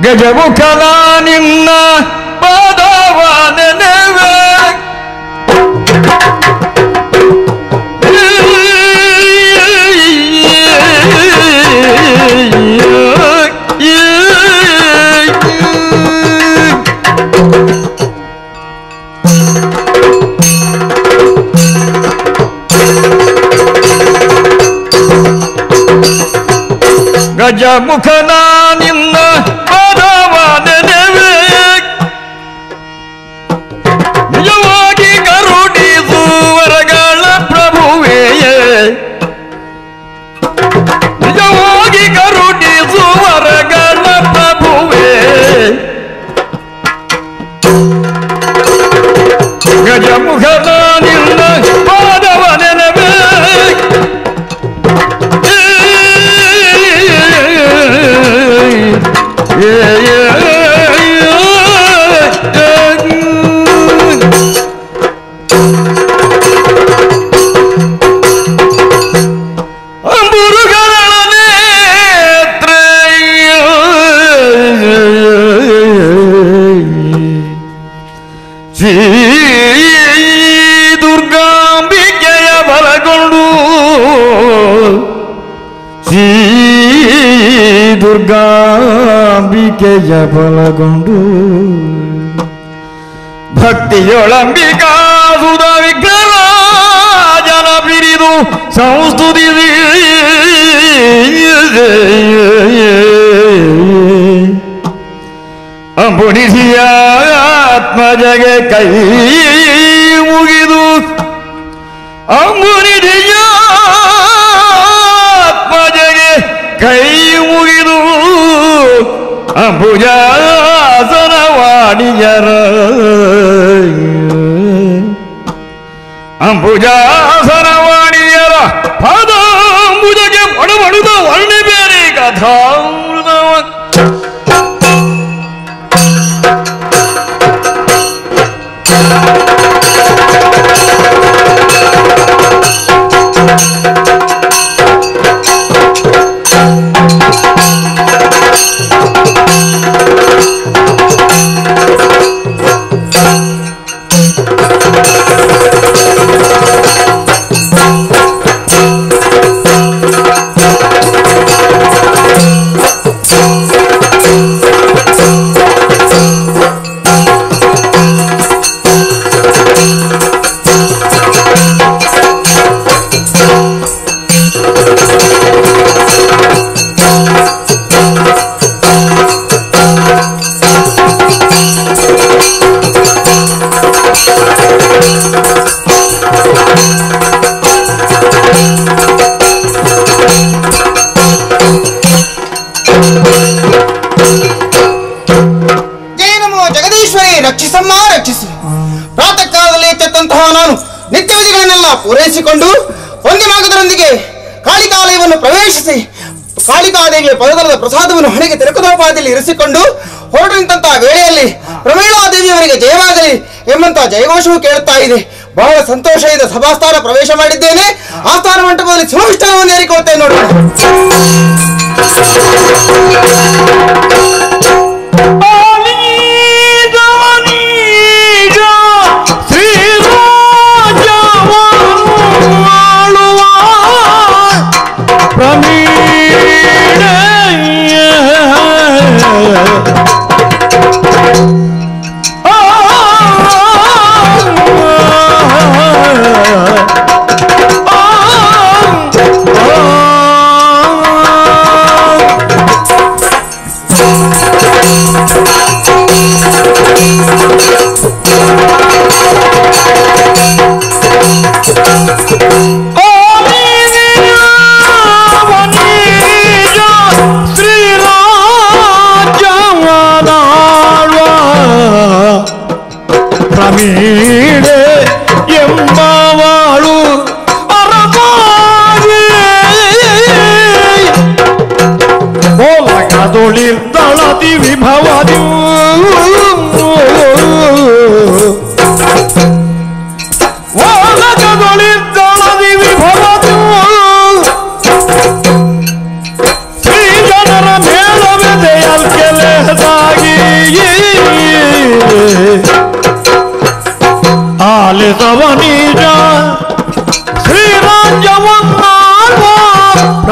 ಗಜಮುಖನ ನಿನ್ನ ಪಾದವ ನೆನೆವೆ ಗಜಮುಖನ ನಿನ್ನ ಪಾದವ ನೆನೆವೆ ನಿಜವಾಗಿ ಕರುಣಿಸುವರಗಳ ಪ್ರಭುವೆಯೇ ನಿಜವಾಗಿ ಕರುಣಿಸುವರಗಳ ಪ್ರಭುವೇ ಗಜಮುಖದ ನಿನ್ನ ಪಾದವ ನೆನವೇ ಅಂಬುರುಗಳ ನೇತ್ರ ಶ್ರೀ ದುರ್ಗಾಂಬಿಕೆಯ ಬಲಗೊಂಡು ಶ್ರೀ ದುರ್ಗಾಂಬಿಕೆಯ ಬಲಗೊಂಡು ಭಕ್ತಿಯೊಳಂಬಿಕಾ ಸುಧ ವಿಗ್ರಹ ಜನ ಬಿರಿದು ಸಂಸ್ತುತಿಸಿ ಅಂಬುಣಿಸಿಯ ಆತ್ಮಜಗೆ ಕೈ ಮುಗಿದು ಅಂಬುನಿಧಿಯ ಆತ್ಮಜಗೆ ಕೈ ಮುಗಿದು ಅಂಬುಜಾಸನವಾಣಿಯರ ಅಂಬುಜಾಸನವಾಣಿಯರ ಪಾದ ಅಂಬುಜಗೆ ಬಡಬಡುದ ವರ್ಣಿ ಬೇರೆ ಕಥಾಮೃತವ ಜಯ ನಮೋ ಜಗದೀಶ್ವರಿ ರಕ್ಷಿಸಮ್ಮ ರಕ್ಷಿಸು ಪ್ರಾತಃ ಕಾಲದಲ್ಲಿ ಎಚ್ಚೆತ್ತಂತಹ ನಾನು ನಿತ್ಯ ವಿಧಿಗಳನ್ನೆಲ್ಲ ಪೂರೈಸಿಕೊಂಡು ಒಂದೇ ಮಾರ್ಗದರೊಂದಿಗೆ ಕಾಳಿಕಾಲಯವನ್ನು ಪ್ರವೇಶಿಸಿ ಕಾಳಿಕಾದೇವಿಯ ಪದದರದ ಪ್ರಸಾದವನ್ನು ಹಣೆಗೆ ತಿರುಕದೋಪಾದಿಯಲ್ಲಿ ಇರಿಸಿಕೊಂಡು ಹೊರಟು ನಿಂತಹ ವೇಳೆಯಲ್ಲಿ ಪ್ರಮೀಳಾದೇವಿಯವರಿಗೆ ಜಯವಾಗಲಿ ಎಂಬಂತಹ ಜಯಘೋಷವು ಕೇಳುತ್ತಾ ಇದೆ ಬಹಳ ಸಂತೋಷದಿಂದ ಸಭಾಸ್ಥಾನ ಪ್ರವೇಶ ಮಾಡಿದ್ದೇನೆ ಆಸ್ಥಾನ ಮಂಟಪದಲ್ಲಿ ಸುವಿಷ್ಠವನ್ನು ಏರಿಕೊಳ್ತೇನೆ ನೋಡೋಣ ಆ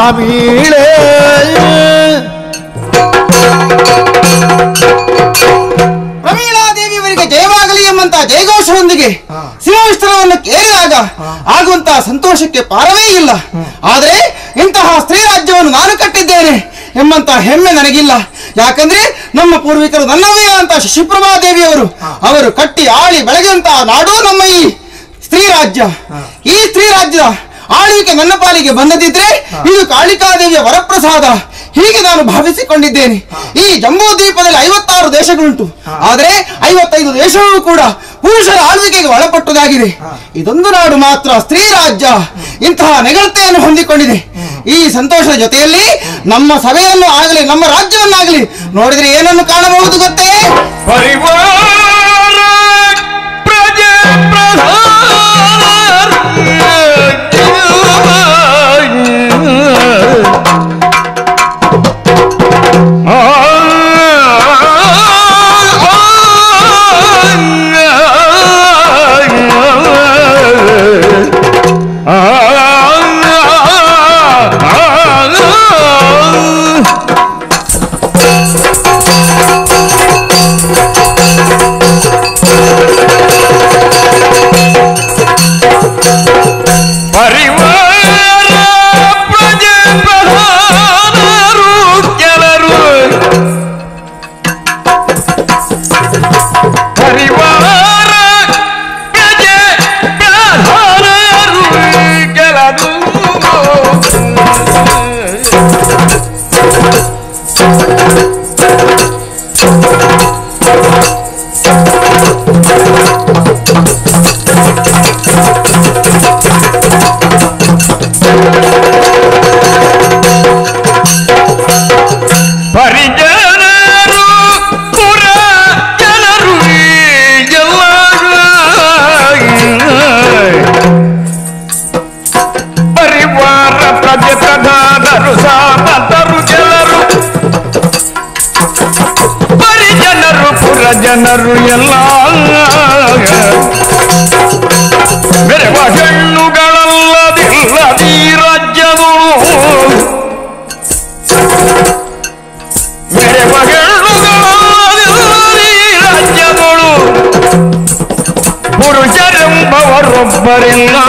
ಪ್ರಮೀಳೆ ಪ್ರಮೀಳಾದೇವಿಯವರಿಗೆ ಜಯವಾಗಲಿ ಎಂಬಂತ ಜಯಘೋಷದೊಂದಿಗೆ ಸಿಂಹಾಸನವನ್ನು ಕೇರಿದಾಗ ಆಗುವಂತಹ ಸಂತೋಷಕ್ಕೆ ಪಾರವೇ ಇಲ್ಲ ಆದರೆ ಇಂತಹ ಸ್ತ್ರೀ ರಾಜ್ಯವನ್ನು ನಾನು ಕಟ್ಟಿದ್ದೇನೆ ಎಂಬಂತ ಹೆಮ್ಮೆ ನನಗಿಲ್ಲ ಯಾಕಂದ್ರೆ ನಮ್ಮ ಪೂರ್ವಿಕರು ನನ್ನವೇ ಅಂತ ಶಶಿಪ್ರಭಾ ದೇವಿಯವರು ಅವರು ಕಟ್ಟಿ ಆಳಿ ಬೆಳಗಿದಂತಹ ನಾಡು ನಮ್ಮ ಈ ಸ್ತ್ರೀ ರಾಜ್ಯ ಈ ಸ್ತ್ರೀ ರಾಜ್ಯದ ಆಳ್ವಿಕೆ ನನ್ನ ಪಾಲಿಗೆ ಬಂದದಿದ್ರೆ ಇದು ಕಾಳಿಕಾದೇವಿಯ ವರಪ್ರಸಾದ ಹೀಗೆ ನಾನು ಭಾವಿಸಿಕೊಂಡಿದ್ದೇನೆ ಈ ಜಂಬೂ ದ್ವೀಪದಲ್ಲಿ ಐವತ್ತಾರು ದೇಶಗಳುಂಟು ಆದರೆ ಐವತ್ತೈದು ದೇಶವೂ ಕೂಡ ಪುರುಷರ ಆಳ್ವಿಕೆಗೆ ಒಳಪಟ್ಟುದಾಗಿದೆ ಇದೊಂದು ನಾಡು ಮಾತ್ರ ಸ್ತ್ರೀ ರಾಜ್ಯ ಇಂತಹ ನೆಗಳತೆಯನ್ನು ಹೊಂದಿಕೊಂಡಿದೆ ಈ ಸಂತೋಷದ ಜೊತೆಯಲ್ಲಿ ನಮ್ಮ ಸಭೆಯನ್ನು ಆಗಲಿ ನಮ್ಮ ರಾಜ್ಯವನ್ನಾಗಲಿ ನೋಡಿದ್ರೆ ಏನನ್ನು ಕಾಣಬಹುದು ಗೊತ್ತೇ ಪರಿವಾರ ಪ್ರಜೆ ಪರಿವಾರ ಪ್ರಜೆ ಪ್ರಧಾನರು ಕೆಲರು ಪರಿವಾರ ಪ್ರಜೆ ಪ್ರಧಾನರು ಕೆಲರು ಪರಿಜನರು ಪುರ ಜನರು ಪರಿವಾರ ಪ್ರಜೆ ಪ್ರಧಾನರು ಸಾಮಂತರು ಜನರು ಪರಿಜನರು ಪುರ ಜನರು ಎಲ್ಲ ಬೆರೆವ ಹೆಣ್ಣುಗಳಲ್ಲದಿಲ್ಲದೀ ರಾಜ್ಯಗಳು ಮೆರೆವ ಹೆಣ್ಣುಗಳಲ್ಲದಿಲ್ಲದೀ ರಾಜ್ಯಗಳು ಪುರುಷರೆಂಬವರೊಬ್ಬರಿಲ್ಲ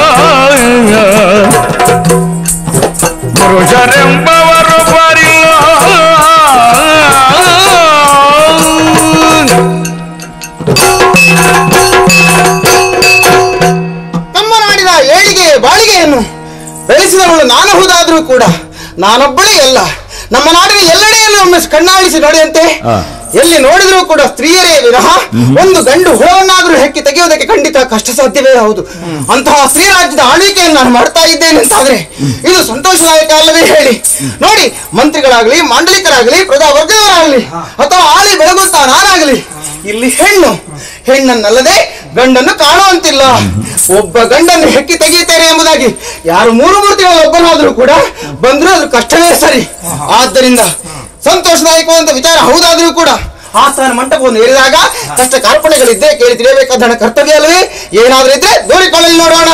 ಪುರುಷರೆಂಬವರೊಬ್ಬರಿಲ್ಲ ನಮ್ಮ ನಾಡಿನ ಏಳಿಗೆ ಬಾಳಿಗೆಯನ್ನು ಬೆಳೆಸಿದವಳು ನಾನು ಹೌದಾದ್ರೂ ಕೂಡ ನಾನೊಬ್ಬಳೇ ಅಲ್ಲ ನಮ್ಮ ನಾಡಿನ ಎಲ್ಲೆಡೆಯನ್ನು ಒಮ್ಮೆ ಕಣ್ಣಾಡಿಸಿ ನೋಡಿದಂತೆ ಎಲ್ಲಿ ನೋಡಿದ್ರೂ ಕೂಡ ಸ್ತ್ರೀಯರೇ ವಿರಹ ಒಂದು ಗಂಡು ಹುಳವನ್ನಾದ್ರೂ ಹೆಕ್ಕಿ ತೆಗೆಯುವುದಕ್ಕೆ ಖಂಡಿತ ಕಷ್ಟ ಸಾಧ್ಯವೇ ಹೌದು ಅಂತಹ ಸ್ತ್ರೀ ರಾಜ್ಯದ ಆಳ್ವಿಕೆಯನ್ನು ನಾನು ಮಾಡ್ತಾ ಇದ್ದೇನೆ ಅಂತಾದ್ರೆ ಇದು ಸಂತೋಷದಾಯಕ ಅಲ್ಲವೇ ಹೇಳಿ ನೋಡಿ ಮಂತ್ರಿಗಳಾಗಲಿ ಮಾಂಡಲಿಕರಾಗಲಿ ಪ್ರಜಾ ವರ್ಗದವರಾಗಲಿ ಅಥವಾ ಆಳಿ ಬೆಳಗುತ್ತಾ ನಾನಾಗಲಿ ಇಲ್ಲಿ ಹೆಣ್ಣು ಹೆಣ್ಣನ್ನಲ್ಲದೆ ಗಂಡನ್ನು ಕಾಣುವಂತಿಲ್ಲ ಒಬ್ಬ ಗಂಡನ್ನು ಹೆಕ್ಕಿ ತೆಗೆಯುತ್ತೇನೆ ಎಂಬುದಾಗಿ ಯಾರು ಮೂರು ಮೂರ್ತಿಗಳ ಒಬ್ಬನಾದರೂ ಕೂಡ ಬಂದರೂ ಅದು ಕಷ್ಟವೇ ಸರಿ ಆದ್ದರಿಂದ ಸಂತೋಷದಾಯಕವಾದ ವಿಚಾರ ಹೌದಾದರೂ ಕೂಡ ಆಸ್ಥಾನ ಮಂಟಪವನ್ನು ಏರಿದಾಗ ಕಷ್ಟ ಕಾರ್ಪಣೆಗಳಿದ್ದೇ ಕೇಳಿ ತಿಳಿಯಬೇಕಾದ ನನ್ನ ಕರ್ತವ್ಯ ಅಲ್ಲವೇ ಏನಾದ್ರೂ ಇದ್ರೆ ದೂರಿಕೊಳ್ಳಲಿ ನೋಡೋಣ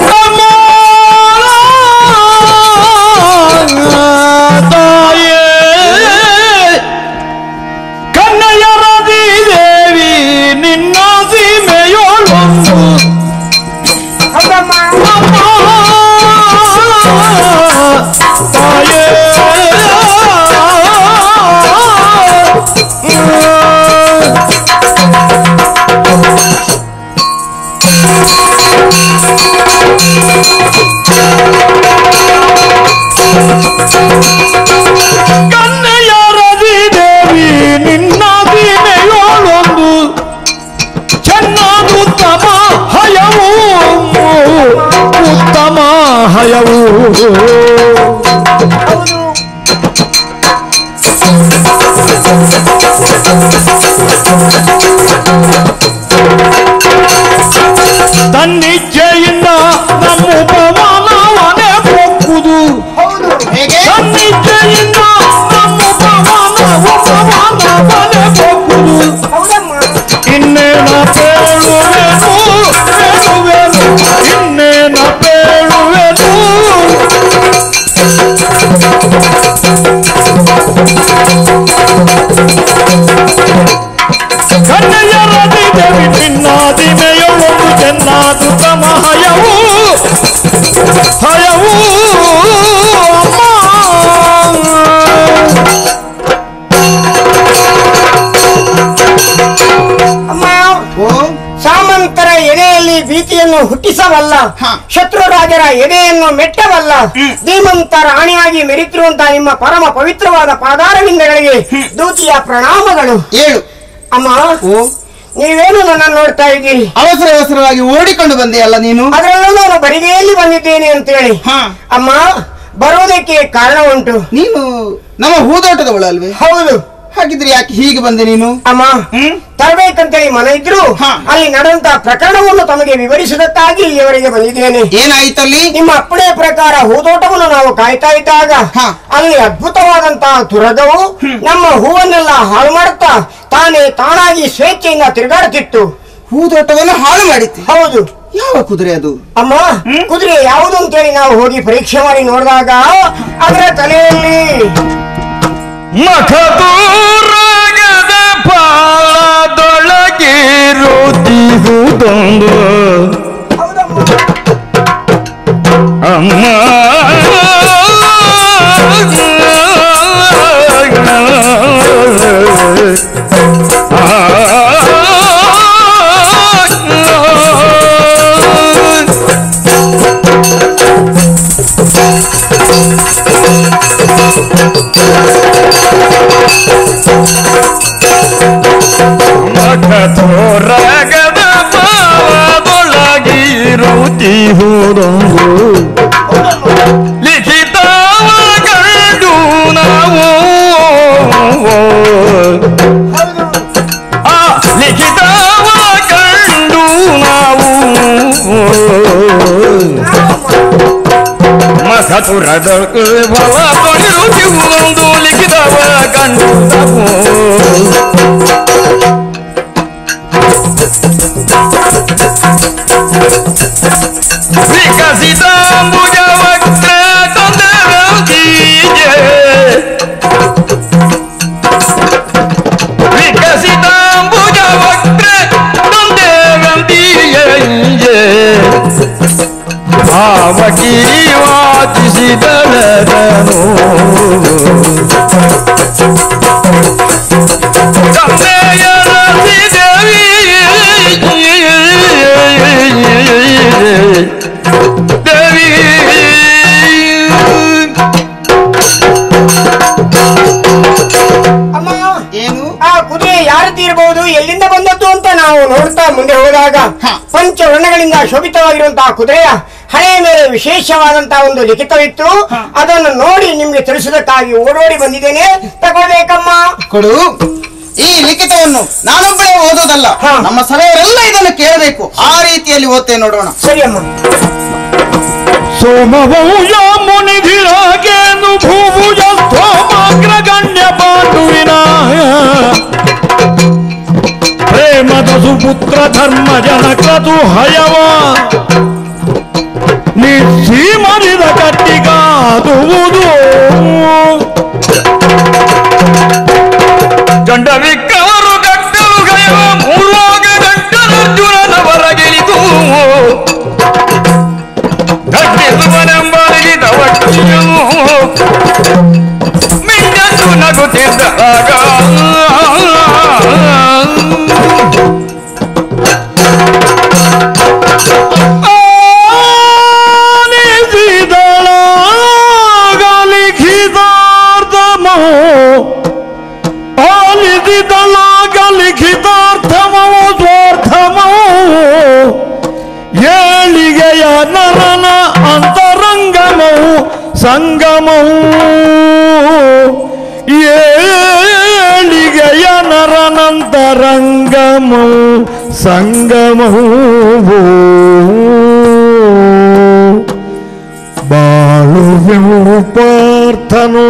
ತಾಯೇ ಕನ್ನಯ್ಯರದಿ ದೇವಿ ನಿನ್ನ ಸೀಮೆಯೋಳೊಂದು ಅಮ್ಮ, ತಾಯೇ ಕನ್ನಯ್ಯರದಿ ದೇವಿ ನಿನ್ನ ಸೀಮೆಯೋಳೊಂದು ಚೆನ್ನಾದುತ್ತಮ ಹಯವು ಉತ್ತಮ ಹಯವು ತನ್ನಿಚ್ಛೆಯಿಂದ ನಮ್ಮ ಪವನವನೇ ಪೊಕ್ಕುದು ಹೇಗೆ ತನ್ನಿಚ್ಛೆಯಿಂದ ನಮ್ಮ ಪವನವು ಪವನವನೇ ಪೊಕ್ಕುದು ಇನ್ನೇನ ಪೇಳುವೆನು ಹೇಳುವೆನು ಇನ್ನೇನ ಪೇಳುವೆನು ಧೈರ್ಯವನ್ನು ಹುಟ್ಟಿಸವಲ್ಲ ಹಾ. ಶತ್ರು ರಾಜರ ಎದೆಯನ್ನು ಮೆಟ್ಟವಲ್ಲ ಧೀಮಂತ ರಾಣಿಯಾಗಿ ಮೆರೆತಿರುವಂತಹ ನಿಮ್ಮ ಪರಮ ಪವಿತ್ರವಾದ ಪಾದಾರವಿಂದಗಳಿಗೆ ದೂತಿಯ ಪ್ರಣಾಮಗಳು ಏಳು ಅಮ್ಮ ಓ ನೀವೇನು ನನ್ನ ನೋಡ್ತಾ ಇದ್ದೀರಿ ಅವಸರ ಅವಸರವಾಗಿ ಓಡಿಕೊಂಡು ಬಂದೆ ಅಲ್ಲ ನೀನು ಅದರಲ್ಲೂ ನಾನು ಬರಿಗೆಯಲ್ಲಿ ಬಂದಿದ್ದೇನೆ ಅಂತೇಳಿ ಹಾ. ಅಮ್ಮ ಬರುವುದಕ್ಕೆ ಕಾರಣ ಉಂಟು ನೀನು ನಮ್ಮ ಹೂದೋಟದವಳು ಅಲ್ವೇ ಹೌದು ಹಾಗಿದ್ರೆ ಯಾಕೆ ಹೀಗೆ ಬಂದೆ ನೀನು ಅಮ್ಮ ಹ್ಮ್ ತರಬೇಕಂತೇಳಿ ಮನ ಇದ್ರು ಹಾ. ಅಲ್ಲಿ ನಡೆದಂತಹ ಪ್ರಕರಣವನ್ನು ತಮಗೆ ವಿವರಿಸುವುದಕ್ಕಾಗಿ ಇಲ್ಲಿಯವರೆಗೆ ಬಂದಿದ್ದೇನೆ ಏನಾಯ್ತಲ್ಲಿ ನಿಮ್ಮ ಅಪ್ಪಣೆ ಪ್ರಕಾರ ಹೂದೋಟವನ್ನು ನಾವು ಕಾಯ್ತಾ ಇದ್ದಾಗ ಹಾ. ಅಲ್ಲಿ ಅದ್ಭುತವಾದಂತಹ ತುರಗವು ನಮ್ಮ ಹೂವನ್ನೆಲ್ಲ ಹಾಳು ಮಾಡುತ್ತಾ ತಾನೇ ತಾನಾಗಿ ಸ್ವೇಚ್ಛೆಯಿಂದ ತಿರುಗಾಡುತ್ತಿತ್ತು ಹೂದೋಟವನ್ನು ಹಾಳು ಮಾಡಿತ್ತು ಹೌದು ಯಾವ ಕುದುರೆ ಅದು ಅಮ್ಮ ಕುದುರೆ ಯಾವುದು ಅಂತೇಳಿ ನಾವು ಹೋಗಿ ಪರೀಕ್ಷೆ ಮಾಡಿ ನೋಡಿದಾಗ ಅದರ ತಲೆಯಲ್ಲಿ ಮಖದೂರಾಗದ ಪಾಲದೊಳಗಿರುತ್ತಿರುವುದೊಂದು ಹೌದಮ್ಮ ಅಮ್ಮ ಮಖದೂರಾಗದ ಪಾಲದೊಳಗಿರುತ್ತಿರುವುದೊಂದು ಲಿಖಿತವ ಕಂಡು ನಾವು ಆ ಲಿಖಿತವ ಕಂಡು ನಾವು ಮಸತುರದ ಫಲ ತೊಳಿರುತ್ತಿರುವುದೊಂದು ಲಿಖಿತವ ಕಂಡು ನಾವು ವಿಕಸಿತಾಂಬುಜವಕ್ರ ತೊಂದರಂಗೀಜೆ ವಿಕಸಿತಾಂಬುಜವಕ್ರ ತೊಂದರಂಗೀಜೆ ಭಾವಕಿರಿ ವಾಚಿಸಿದಳದನು ಕನ್ನೆಯ ರತಿ ದೇವಿ ದೇವಿ ಅಮ್ಮ ಏನು ಆ ಕುದುರೆ ಯಾರು ತೀರಬಹುದು ಎಲ್ಲಿಂದ ಬಂದದ್ದು ಅಂತ ನಾವು ನೋಡ್ತಾ ಮುಂದೆ ಹೋದಾಗ ಹಾ. ಪಂಚವರ್ಣಗಳಿಂದ ಶೋಭಿತವಾಗಿರುವಂತಹ ಕುದುರೆಯ ಹಣೆಯ ಮೇಲೆ ವಿಶೇಷವಾದಂತಹ ಒಂದು ಲಿಖಿತವಿತ್ತು ಅದನ್ನು ನೋಡಿ ನಿಮ್ಗೆ ತಿಳಿಸುವುದಕ್ಕಾಗಿ ಓಡೋಡಿ ಬಂದಿದ್ದೇನೆ ತಗೊಳ್ಬೇಕಮ್ಮ ಕೊಡು ಈ ಲಿಖಿತವನ್ನು ನಾನೊಬ್ಬಳೇ ಓದೋದಲ್ಲ ಹಾ. ನಮ್ಮ ಸಭೆಯವರೆಲ್ಲ ಇದನ್ನು ಕೇಳಬೇಕು ಆ ರೀತಿಯಲ್ಲಿ ಓದ್ತೇ ನೋಡೋಣ ಸರಿ ಅಮ್ಮ ಸೋಮಭೂಜ ಮುನಿಧಿರಾಗೇನು ಭೂಭುಜ ಸ್ತೋಮಾಗ್ರಗಣ್ಯ ಪಾಂಡುವಿನ ಪ್ರೇಮದ ಸುಪುತ್ರ ಧರ್ಮ ಜನಕದು ಹಯವ ನಿಸ್ಸೀಮರಿದ ಕಟ್ಟಿಗಾದುವುದು ಗಂಡ ವಿಕ್ಕವರು ಗಟ್ಟಲು ಗಯವ ಮೂರುವಾಗ ಗಂಟನರ್ಜುನನ ಹೊರಗಿಳಿದು ಗಟ್ಟಿಸುವನೆಂಬರಿಗಿದ ಒಟ್ಟಿಯನು ಮಿಂಗನ್ನು ನಗುತ್ತಿದ್ದಾಗ ಲಿಖಿತಾರ್ಥಮೋ ಆಲಿದಿದಳಾಗ ಲಿಖಿತಾರ್ಥಮೋ ಸ್ವಾರ್ಥಮೋ ಏಳಿಗೆಯ ನರನ ಅಂತರಂಗಮವು ಸಂಗಮವು ಏಳಿಗೆಯ ನರನಂತರಂಗಮವು ಸಂಗಮವು ಬಾಳುವೆವು ಪಾರ್ಥನು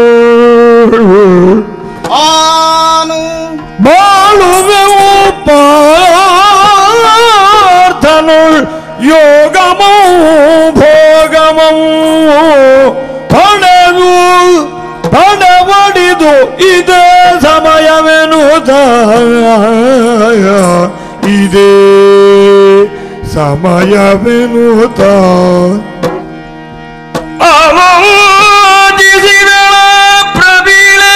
ಆನು ಬಾಳುವೆವು ಪಾರ್ಥನು ಯೋಗಮೌ ಭೋಗಮೌ ಪಡೆದು ಪಡವಡಿದು ಇದೇ ಸಮಯವೆನುತ ಇದೇ ಸಮಯವೆನುತ ಆಲೋಚಿಸಿದಳ ಪ್ರಬೀಳೆ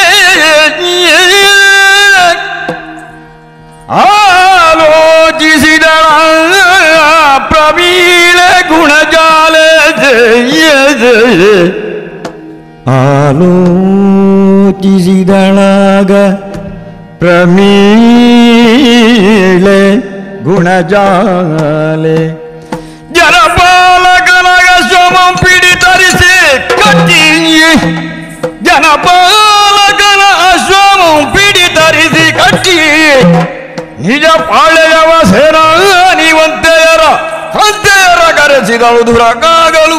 ಆಲೋಚಿಸಿದಳ ಪ್ರಬೀಳೆ ಪ್ರವೀಳ ಗುಣಜಾಲ ಜಯ ಜಯ ಆಲೋಚಿಸಿದಳಾಗ ಪ್ರಮೀಳೆ ಗುಣಜಾಲೆ ಜನಪಾಲಕನಗ ಸೋಮಂ ಪಿಡಿತರಿಸಿ ಕಟ್ಟಿ ಜನಪಾಲಕನ ಅಶ್ವಮಂ ಪಿಡಿತರಿಸಿ ಕಟ್ಟಿ ನಿಜ ಪಾಳೆಯವ ಸೇನಾನಿವಂತೆಯರ ಕಂತೆಯರ ಕರೆಸಿದಳು ದುರಕಾಗಲು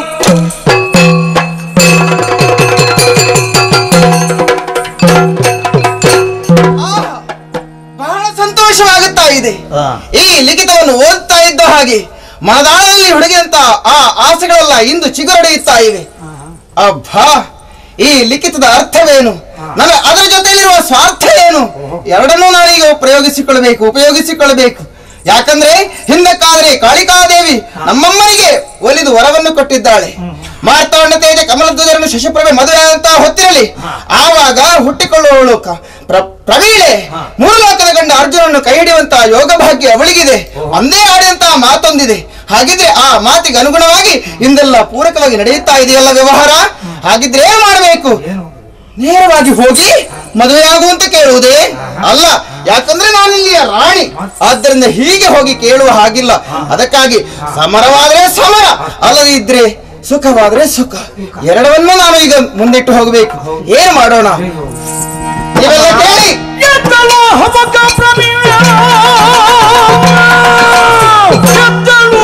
ಆಹಾ, ಬಹಳ ಸಂತೋಷವಾಗುತ್ತಾ ಇದೆ ಈ ಲಿಖಿತವನ್ನು ಓದ್ತಾ ಇದ್ದ ಹಾಗೆ ಮನದಾಳದಲ್ಲಿ ಹುಡುಗಿದಂತ ಆ ಆಸೆಗಳೆಲ್ಲ ಇಂದು ಚಿಗುರೊಡೆಯುತ್ತಾ ಇವೆ ಅಬ್ಬಾ ಈ ಲಿಖಿತದ ಅರ್ಥವೇನು ನನ್ನ ಅದರ ಜೊತೆಯಲ್ಲಿರುವ ಸ್ವಾರ್ಥ ಏನು ಎರಡನ್ನೂ ನಾನೀಗ ಪ್ರಯೋಗಿಸಿಕೊಳ್ಳಬೇಕು ಉಪಯೋಗಿಸಿಕೊಳ್ಳಬೇಕು ಯಾಕಂದ್ರೆ ಹಿಂದಕ್ಕಾದ್ರೆ ಕಾಳಿಕಾದೇವಿ ನಮ್ಮಮ್ಮನಿಗೆ ಒಲಿದು ವರವನ್ನು ಕೊಟ್ಟಿದ್ದಾಳೆ ಮಾರ್ತಾಂಡ ತೇಜ ಕಮಲಧ್ವಜರನ್ನು ಶಶಿಪ್ರಭೆ ಮದುವೆ ಅಂತ ಹೊತ್ತಿರಲಿ ಆವಾಗ ಹುಟ್ಟಿಕೊಳ್ಳುವವಳು ಕ- ಪ್ರ- ಪ್ರವೀಳೆ ಮೂರು ಲೋಕದ ಗಂಡ ಅರ್ಜುನನ್ನು ಕೈ ಹಿಡಿಯುವಂತ ಯೋಗ ಭಾಗ್ಯ ಅವಳಿಗಿದೆ ಒಂದೇ ಆಡಿದಂತಹ ಮಾತೊಂದಿದೆ ಹಾಗಿದ್ರೆ ಆ ಮಾತಿಗೆ ಅನುಗುಣವಾಗಿ ಇಂದೆಲ್ಲ ಪೂರಕವಾಗಿ ನಡೆಯುತ್ತಾ ಇದೆಯಲ್ಲ ವ್ಯವಹಾರ ಹಾಗಿದ್ರೆ ಏನ್ ಮಾಡಬೇಕು ನೇರವಾಗಿ ಹೋಗಿ ಮದುವೆಯಾಗುವಂತ ಕೇಳುವುದೇ ಅಲ್ಲ ಯಾಕಂದ್ರೆ ನಾನು ಇಲ್ಲಿಯ ರಾಣಿ ಆದ್ದರಿಂದ ಹೀಗೆ ಹೋಗಿ ಕೇಳುವ ಹಾಗಿಲ್ಲ ಅದಕ್ಕಾಗಿ ಸಮರವಾದ್ರೆ ಸಮರ ಅಲ್ಲದಿದ್ರೆ ಸುಖವಾದ್ರೆ ಸುಖ ಎರಡವನ್ನೂ ನಾನು ಈಗ ಮುಂದಿಟ್ಟು ಹೋಗಬೇಕು ಏನ್ ಮಾಡೋಣ ನೀವೆಲ್ಲ ಕೇಳಿ ಎದ್ದಳು ಹಬಕ ಪ್ರವೀಣ ಎದ್ದಳು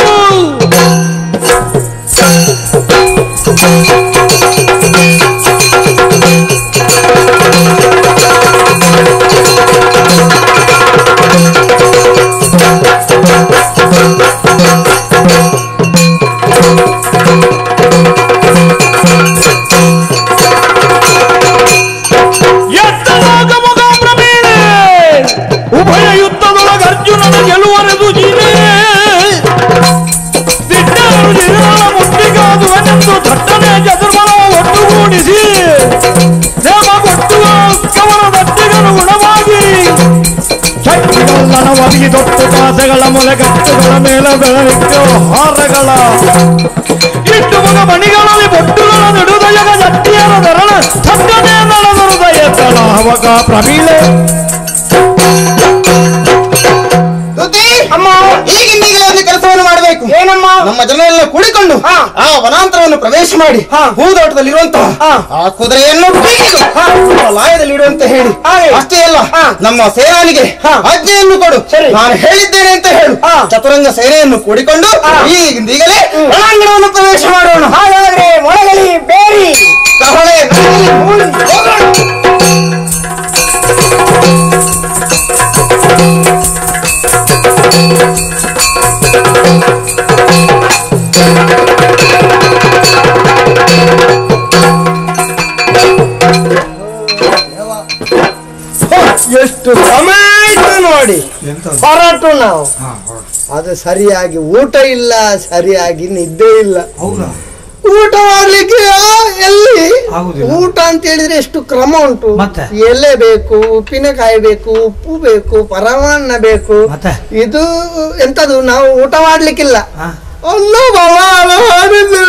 ಎದ್ದಲಾಗ ಮುಗ ಪ್ರವೀಣೆ ಉಭಯ ಯುದ್ಧದೊಳಗ ಅರ್ಜುನನ ಗೆಲುವರೆದು ನೀನೇ ದಿಟ್ಟರು ನಿರಾಳ ಮುತ್ತಿಗಾದುವನೆಂದು ದಟ್ಟನೆ ಚತುರ್ಮಲ ಒಟ್ಟುಗೂಡಿಸಿ ನೇಮ ಕೊಟ್ಟುವ ಕವನ ದಟ್ಟಿಗನು ಗುಣವಾಗಿ ಚಕ್ರಗಲ್ಲನ ಒದಗಿ ದೊಟ್ಟು ಪಾಸಗಳ ಮೊಲೆಗಟ್ಟುಗಳ ಮೇಲೆ ಬೆಳವಿಟ್ಟು ಹಾರಗಳ ಇಟ್ಟು ಮಗ ಮಣಿಗಳಲ್ಲಿ ಬೊಟ್ಟುಗಳ ನಡುದಯಗ ಜಟ್ಟಿಯರ ದರಳ ಸತ್ತನೆ ನಡೆದರುದಯ ತಳ ಹವಕ ಪ್ರಮೀಳೆ ದುದ್ದಿ ಅಮ್ಮ ಈಗಿಂದೀಗಲೇ ಒಂದು ಕೆಲಸವನ್ನು ಮಾಡಬೇಕು ಏನಮ್ಮ ನಮ್ಮ ಜನರೆಲ್ಲ ಕೂಡಿಕೊಂಡು ಹಾ. ಆ ವನಾಂತರವನ್ನು ಪ್ರವೇಶ ಮಾಡಿ ಹಾ. ಹೂದೋಟದಲ್ಲಿರುವಂತಹ ಹಾ. ಆ ಕುದುರೆಯನ್ನು ಬೀಗಿದು ಹಾ. ನಮ್ಮ ಲಾಯದಲ್ಲಿ ಇಡುವಂತ ಹೇಳಿ ಹಾಗೆ. ಅಷ್ಟೇ ಅಲ್ಲ ಹಾ. ನಮ್ಮ ಸೇನಾನಿಗೆ ಹಾ. ಆಜ್ಞೆಯನ್ನು ಕೊಡು ಸರಿ. ನಾನು ಹೇಳಿದ್ದೇನೆ ಅಂತ ಹೇಳು ಹಾ. ಚತುರಂಗ ಸೇನೆಯನ್ನು ಕೂಡಿಕೊಂಡು ಹಾ. ಈಗಿಂದೀಗಲೇ ರಣಾಂಗಣವನ್ನು ಪ್ರವೇಶ ಮಾಡೋಣ ಹಾಗಾದ್ರೆ ಮೊಳಗಲಿ ಬೇರಿ ಕಹಳೆ ನಗಲಿ, ಮೂಲಿ, ಹೋಗೋಣ. ಎಷ್ಟು ಸಮಯ ಆಯ್ತು ನೋಡಿ ಹೊರಟು ನಾವು ಅದು ಸರಿಯಾಗಿ ಊಟ ಇಲ್ಲ ಸರಿಯಾಗಿ ನಿದ್ದೆ ಇಲ್ಲ ಊಟ ಮಾಡ್ಲಿಕ್ಕೆ ಆ, ಎಲ್ಲಿ ಊಟ ಅಂತ ಹೇಳಿದ್ರೆ ಎಷ್ಟು ಕ್ರಮ ಉಂಟು ಮತ್ತೆ? ಎಲೆ ಬೇಕು ಉಪ್ಪಿನಕಾಯಿ ಬೇಕು ಉಪ್ಪು ಬೇಕು ಪರಮಾನ್ನ ಬೇಕು ಮತ್ತೆ? ಇದು ಎಂತದು ನಾವು ಊಟ ಮಾಡ್ಲಿಕ್ಕಿಲ್ಲ ಹಾ. ಅಲ್ಲ ಬಲಾಲ ಮಾಡಿದ್ದೆ.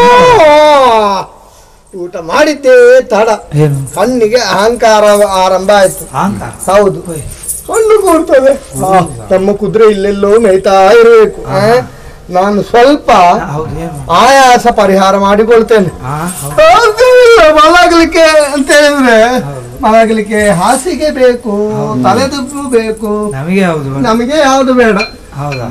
ಊಟ ಮಾಡಿದ್ದೇ ತಡ ಏನು ಕಣ್ಣಿಗೆ ಅಹಂಕಾರ ಆರಂಭ ಆಯ್ತು ಅಹಂಕಾರ ಹೌದು ಕಣ್ಣು ಕೂರ್ತದೆ ಆ, ನಮ್ಮ ಕುದುರೆ ಇಲ್ಲೆಲ್ಲೋ ಮೇಯ್ತಾ ಇರಬೇಕು ಆ, ನಾನು ಸ್ವಲ್ಪ ಹೌದು ಏನು ಆಯಾಸ ಪರಿಹಾರ ಮಾಡಿಕೊಳ್ತೇನೆ ಹಾ ಹೌದು ಅದು ಇಲ್ಲ, ಮಲಗಲಿಕ್ಕೆ ಅಂತ ಹೇಳಿದ್ರೆ ಮಲಗಲಿಕ್ಕೆ ಹಾಸಿಗೆ ಬೇಕು ತಲೆದುಬ್ಬು ಬೇಕು ನಮಗೆ ಹೌದು ನಮಗೆ ಯಾವುದು ಬೇಡ ಹೌದಾ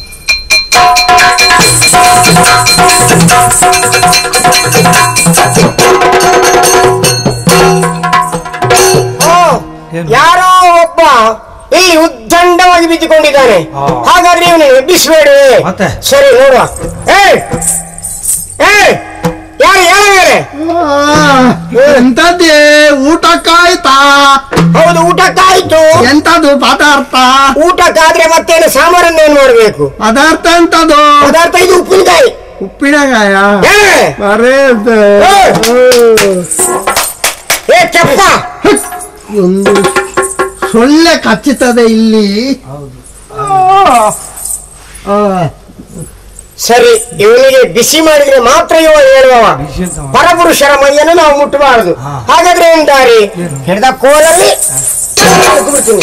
ಓ, ಏನು? ಯಾರೋ ಒಬ್ಬ ಇಲ್ಲಿ ಉದ್ದಂಡವಾಗಿ ಬಿದ್ದುಕೊಂಡಿದ್ದಾನೆ ಆ. ಹಾಗಾದ್ರೆ ಇವನು ಎಬ್ಬಿಸ್ಬೇಡುವೆ ಮತ್ತೆ? ಸರಿ ನೋಡುವ ಏ ಏ ಯಾರು ಯಾರು ಬೇರೆ ಎಂತದ್ದೇ ಊಟಕ್ಕಾಯ್ತಾ ಹೌದು ಊಟಕ್ಕಾಯ್ತು ಎಂತದು ಪದಾರ್ಥ ಊಟಕ್ಕಾದ್ರೆ ಮತ್ತೇನು ಸಾಂಬಾರನ್ನೇನು ಮಾಡಬೇಕು ಪದಾರ್ಥ ಎಂತದು ಪದಾರ್ಥ ಇದು ಉಪ್ಪಿನಕಾಯಿ ಉಪ್ಪಿನಕಾಯ ಏ ಬರೇ ಇದು. ಏ ಚಪ್ಪ ಒಂದು ಸೊಳ್ಳೆ ಕಚ್ಚುತ್ತದೆ ಇಲ್ಲಿ ಆ, ಸರಿ ಇವನಿಗೆ ಬಿಸಿ ಮಾಡಿದ್ರೆ ಮಾತ್ರ ಇವ ಹೇಳುವವ ಪರಪುರುಷರ ಮೈಯನ್ನು ನಾವು ಮುಟ್ಟಬಾರದು ಹಾಗಾದ್ರೆ ಏನ್ ದಾರಿ ಹಿಡಿದ ಕೋಲಲ್ಲಿ ಬಿಡ್ತೀನಿ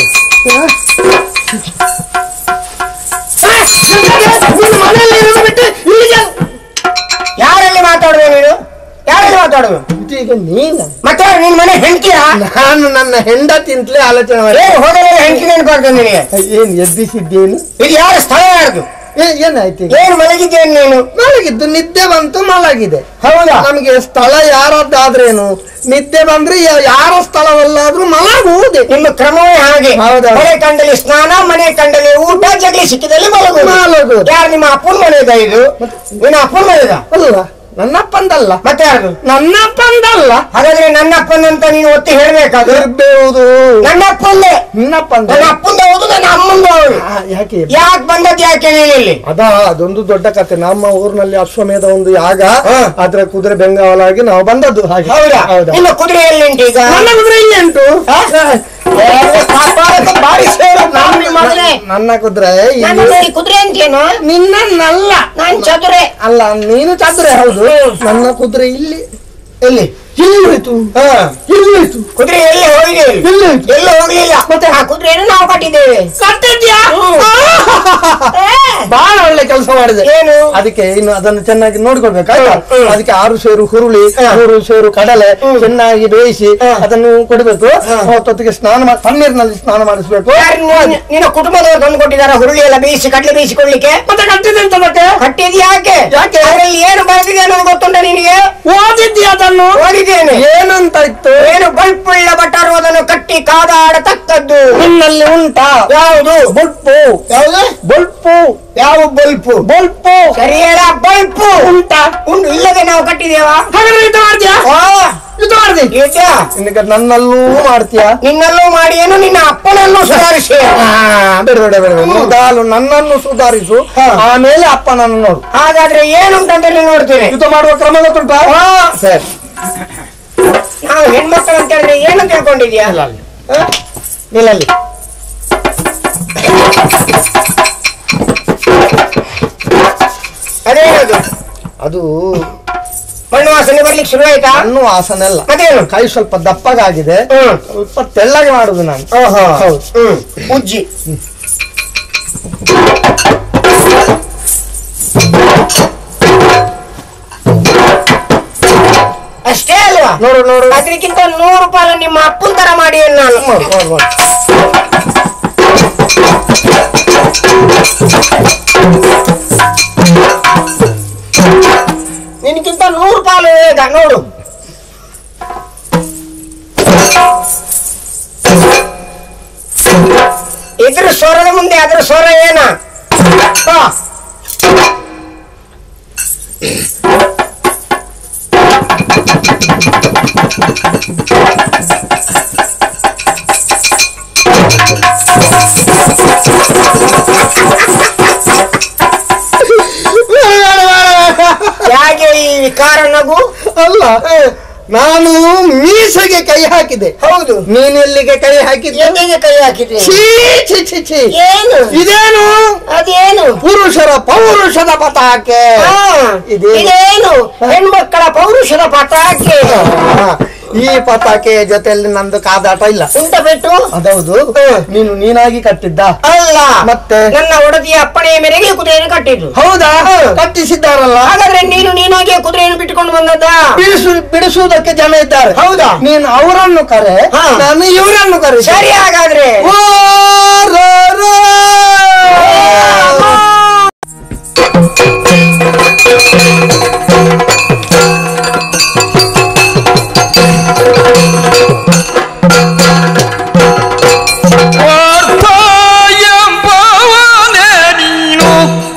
ಮನೆಯಲ್ಲಿ ಇರೋದು ಬಿಟ್ಟು ಇಲ್ಲಿಗೆ ಯಾರಲ್ಲಿ ಮಾತಾಡುವ ನೀನು ಯಾರಲ್ಲಿ ಮಾತಾಡುದು ಈಗ ನೀನ ಮತ್ತೆ ನಿನ್ ಮನೆ ಹೆಂಡ್ತಿಯ ನಾನು ನನ್ನ ಹೆಂಡತಿ ಅಂತಲೇ ಆಲೋಚನೆ ಮಾಡಿ ಏನ್ ಹೋದರೆ ಹೆಂಡತಿ ನೆನಪಾಗ್ತದೆ ನಿನಗೆ ಏನ್ ಎಬ್ಬಿಸಿದ್ದೇನು ಇದು ಯಾರ ಸ್ಥಳ ಯಾರ್ದು ಏ- ಏನಾಯ್ತು ಈಗ ಏನ್ ಮಲಗಿದ್ದೇನು ನೀನು ಮಲಗಿದ್ದು ನಿದ್ದೆ ಬಂತು ಮಲಗಿದೆ ಹೌದಾ ನಮಗೆ ಸ್ಥಳ ಯಾರದ್ದಾದ್ರೇನು ನಿದ್ದೆ ಬಂದ್ರೆ ಯಾ- ಯಾರ ಸ್ಥಳವಲ್ಲಾದ್ರೂ ಮಲಗುವುದೇ ನಿಮ್ಮ ಕ್ರಮವೇ ಹಾಗೆ ಹೌದಾ? ಮನೆ ಕಂಡಲ್ಲಿ ಸ್ನಾನ ಮನೆ ಕಂಡಲ್ಲಿ ಊಟ ಜಗಲಿ ಸಿಕ್ಕಿದಲ್ಲಿ ಮಲಗುದು ಮಲಗುದು. ಯಾರು ನಿಮ್ಮ ಅಪ್ಪನ ಮನೆದ ಇದು ನಿನ್ನ ಅಪ್ಪನ ಮನೆದ ಅಲ್ಲ ನನ್ನಪ್ಪಂದಲ್ಲ ಮತ್ತೆ ಯಾರು ನನ್ನಪ್ಪಂದಲ್ಲ ಹಾಗಾದ್ರೆ ನನ್ನ ಅಪ್ಪನಂತ ನೀನು ಒತ್ತಿ ಹೇಳ್ಬೇಕಾದ್ರು ಇರ್ಬೇವುದು ನನ್ನ ಅಪ್ಪಂದೆ ನಿನ್ನಪ್ಪಂದ ನನ್ನ ಅಪ್ಪಂದ ಹೌದು ನನ್ನ ಅಮ್ಮಂದ ಹೌದು ಆ, ಯಾಕೆ ಯಾಕೆ ಬಂದದ್ ಯಾಕೆ ನೀನು ಇಲ್ಲಿ ಅದಾ ಅದೊಂದು ದೊಡ್ಡ ಕತೆ ನಮ್ಮ ಊರಿನಲ್ಲಿ ಅಶ್ವಮೇಧ ಒಂದು ಯಾಗ ಹಾ. ಅದ್ರ ಕುದುರೆ ಬೆಂಗಾವಲಾಗಿ ನಾವು ಬಂದದ್ದು ಹಾಗೆ ಹೌದಾ ಹೌದಾ ನಿಮ್ಮ ಕುದುರೆ ಎಲ್ಲಿ ಉಂಟು ಈಗ ನನ್ನ ಕುದುರೆ ಇಲ್ಲಿ ಉಂಟು ಹಾ? ಏ, ಕಾಪಾಡಕ್ಕೆ ಬಾರಿ ಸೇರು ನಾನು ಮಗನೇ ನನ್ನ ಕುದುರೆ ನಾನು ಇಲ್ಲಿ ನೋಡಿ ಕುದುರೆ ಅಂತೇನು ನಿನ್ನನ್ನಲ್ಲ ನಾನ್ ಚದುರೆ ಅಲ್ಲ ನೀನು ಚದುರೆ ಹೌದು ನನ್ನ ಕುದುರೆ ಇಲ್ಲಿ ಎಲ್ಲಿ ಇಲ್ಲಿ ಹೋಯ್ತು ಹಾ ಇಲ್ಲಿ ಹೋಯ್ತು ಕುದುರೆ ಎಲ್ಲಿ ಹೋಗಿದೆ ಎಲ್ಲಿ ಹೋಯ್ತು ಎಲ್ಲೂ ಹೋಗ್ಲಿಲ್ಲ ಮತ್ತೆ ಆ ಕುದುರೆಯನ್ನು ನಾವು ಕಟ್ಟಿದ್ದೇವೆ ಕಟ್ಟಿದ್ಯಾ ಬಹಳ ಒಳ್ಳೆ ಕೆಲಸ ಮಾಡಿದೆ ಏನು ಅದಕ್ಕೆ ಇನ್ನು ಅದನ್ನು ಚೆನ್ನಾಗಿ ನೋಡ್ಕೊಳ್ಬೇಕಾಯ್ತಾ ಹ್ಮ್, ಹ್ಮ್. ಅದಕ್ಕೆ ಆರು ಸೇರು ಹುರುಳಿ ಹ್ಮ್. ಮೂರು ಸೇರು ಕಡಲೆ ಚೆನ್ನಾಗಿ ಬೇಯಿಸಿ ಹ್ಮ್. ಅದನ್ನು ಕೊಡಬೇಕು ಹೊತ್ತೊತ್ತಿಗೆ ಸ್ನಾನ ಮಾಡಿ ತಣ್ಣೀರಿನಲ್ಲಿ ಸ್ನಾನ ಮಾಡಿಸ್ಬೇಕು ಯಾರು ನಿನ್ನ- ನಿನ್ನ ಕುಟುಂಬದವರು ತಂದು ಕೊಟ್ಟಿದಾರ ಹುರುಳಿ ಎಲ್ಲ ಬೇಯಿಸಿ ಕಡ್ಲೆ ಬೇಯಿಸಿಕೊಳ್ಳಿಕ್ಕೆ ಮತ್ತೆ ಕಟ್ಟಿದೆ ಅಂತದಕ್ಕೆ ಕಟ್ಟಿದ್ ಯಾಕೆ ಯಾಕೆ? ಅದ್ರಲ್ಲಿ ಏನು ಬರೆದಿದೆ ಅನ್ನೋದು ಗೊತ್ತುಂಟ ನಿನಗೆ ಓದಿದ್ಯಾ ಅದನ್ನು ಓದಿದ್ದೇನೆ ಏನಂತ ಇತ್ತು ಏನು ಬಲ್ಪುಳ್ಳ ಬಟ್ಟರು ಅದನ್ನು ಕಟ್ಟಿ ಕಾದಾಡತಕ್ಕದ್ದು ನಿನ್ನಲ್ಲಿ ಉಂಟಾ ಯಾವುದು ಬಲ್ಪು ಯಾವುದು ಬಲ್ಪು ಯಾವ ಬಲ್ಪು ಬಲ್ಪು ಸರಿ ಹೇಳ ಬಲ್ಪು ಉಂಟಾ ಉಂಟು ಇಲ್ಲದೆ ನಾವು ಕಟ್ಟಿದೇವಾ ಹಾಗಾದ್ರೆ ಇದು ಮಾಡ್ತೀಯಾ ಆ, ಇದು ಮಾಡ್ದಿ ಇದ್ಯಾ? ನಿನಗೆ ನನ್ನಲ್ಲೂ ಮಾಡ್ತೀಯಾ ನಿನ್ನಲ್ಲೂ ಮಾಡಿ ಏನು ನಿನ್ನ ಅಪ್ಪನನ್ನು ಸುಧಾರಿಸಿ ಆ, ಬೇಡ ಬೇಡ ಬೇಡ ಬೇಡ. ಮೊದಲು ನನ್ನನ್ನು ಸುಧಾರಿಸು ಆಮೇಲೆ ಅಪ್ಪನನ್ನು ನೋಡು ಹಾಗಾದ್ರೆ ಏನುಂಟಂತ ನೀನು ನೋಡ್ತೀನಿ ಯುದ್ಧ ಮಾಡುವ ಕ್ರಮ ಗೊತ್ತುಂಟಾ ಸರಿ ನಾವು ಹೆಣ್ಮಕ್ಳು ಅಂತ ಹೇಳಿದ್ರೆ ಏನು ತಿಳ್ಕೊಂಡಿದ್ಯಾ ಹ? ನಿಲ್ಲಲ್ಲಿ ಅದೇನದು ಅದು ಮಣ್ಣು ವಾಸನೆ ಬರ್ಲಿಕ್ಕೆ ಶುರು ಆಯ್ತಾ ಹಣ್ಣು ವಾಸನೆ ಅಲ್ಲ ಮತ್ತೇನು ಕೈ ಸ್ವಲ್ಪ ದಪ್ಪಗಾಗಿದೆ ಹ್ಮ್ ಸ್ವಲ್ಪ ತೆಳ್ಳಗೆ ಮಾಡುದು ನಾನು ಓಹೋ ಹೌದು ಹ್ಮ್ ಉಜ್ಜಿ ಅಷ್ಟೇ ಅಲ್ವಾ ನೋಡು ನೋಡು ಅದಕ್ಕಿಂತ ನೂರು ರೂಪಾಯಿ ನಿಮ್ಮ ಅಪ್ಪನ ತರ ಮಾಡಿ ಏನ್ ನಾನು ನೋಡು ನೋಡು ನೋಡು ನಿನ್ಗಿಂತ ನೂರು ಪಾಲು ವೇಗ ನೋಡು ಇದ್ರ ಸ್ವರದ ಮುಂದೆ ಅದ್ರ ಸ್ವರ ಏನ ಬಾ. ಯಾಕೆ ಈ ವಿಕಾರ ನಗು ಅಲ್ಲ ನಾನು ಮೀಸೆಗೆ ಕೈ ಹಾಕಿದೆ ಹೌದು ನೀನು ಎಲ್ಲಿಗೆ ಕೈ ಹಾಕಿದ್ದೆ ಎಲ್ಲಿಗೆ ಕೈ ಹಾಕಿದೆ ಛೀ ಛೀ ಛೀ ಛೀ ಏನು ಇದೇನು ಅದೇನು ಪುರುಷರ ಪೌರುಷದ ಪತಾಕೆ ಹಾ, ಇದೇನು? ಇದೇನು ಹೆಣ್ಮಕ್ಕಳ ಪೌರುಷದ ಪಟಾಕಿ ಆ, ಈ ಪತಾಕೆಯ ಜೊತೆಯಲ್ಲಿ ನಂದು ಕಾದಾಟ ಇಲ್ಲ ಉಂಟ ಬಿಟ್ಟು ಅದೌದು ನೀನು ನೀನಾಗಿ ಕಟ್ಟಿದ್ದ ಅಲ್ಲ ಮತ್ತೆ? ನನ್ನ ಒಡತಿಯ ಅಪ್ಪಣೆಯ ಮೇರೆಗೆ ಕುದುರೆಯನ್ನು ಕಟ್ಟಿದ್ದು ಹೌದಾ ಕಟ್ಟಿಸಿದ್ದಾರಲ್ಲ ಹಾಗಾದ್ರೆ ನೀನು ನೀನಾಗೆ ಕುದುರೆಯನ್ನು ಬಿಟ್ಟುಕೊಂಡು ಬಂದದ್ದ ಬಿಡಿಸು ಬಿಡಿಸುವುದಕ್ಕೆ ಜನ ಇದ್ದಾರೆ ಹೌದಾ ನೀನು ಅವರನ್ನು ಕರೆ ಹಾ. ನಾನು ಇವರನ್ನು ಕರೆ ಸರಿ ಹಾಗಾದ್ರೆ ಓ, ರ, ರ. ವಾರ್ತ ಎಂಬವನೇ ನೀನು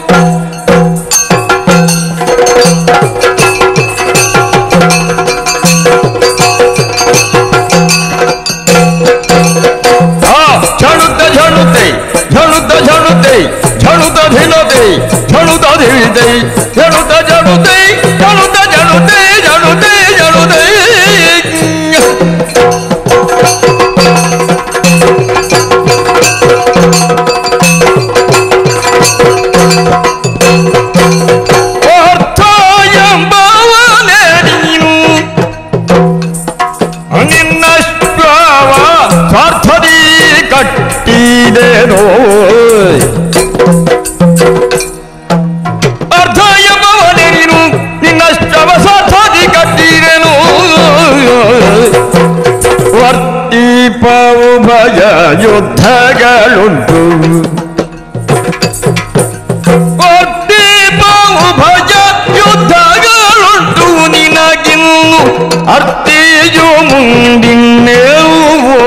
ಆ, ಝಣುತ ಝಣುತೆ ಝಣುತ ಝಣುತೆ ಝಣುತ ಧಿನತೆ ಝಣುತ ಧಿವಿತೆ ಝಣುತ ಝಣುತೆ ಝಣುತ ಝಣುತೆ ಝಣುತೆ ಝಣುತೆ ಕಟ್ಟಿರೇನು ಅರ್ಧ ಎಂಬವನೇ ನೀನು ನಿನ್ನಷ್ಟವ ಸಾಧಿ ಕಟ್ಟಿರೇನು ವರ್ತಿಪವು ಭಯ ಯುದ್ಧಗಳುಂಟು ವರ್ತಿಪವು ಭಯ ಯುದ್ಧಗಳುಂಟು ನಿನಗಿನ್ನು ಅರ್ತಿಯು ಮುಂದಿನ್ನೇವು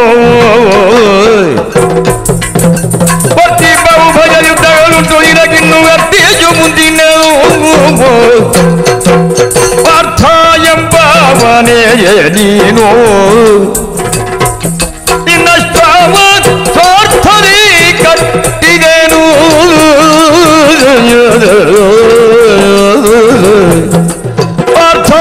ವರ್ತಿಪವು ಭಯ ಯುದ್ಧಗಳುಂಟು ನಿನಗಿನ್ನು ಅರ್ತಿಯು ಮುಂದಿನ್ನೇವು ಅರ್ಥ ಎಂಬವನೆಯೇ ನೀನು ನಿನ್ನಷ್ಟವ ಸ್ವಾರ್ಥರಿ ಕಟ್ಟಿದೆನು ಅರ್ಥ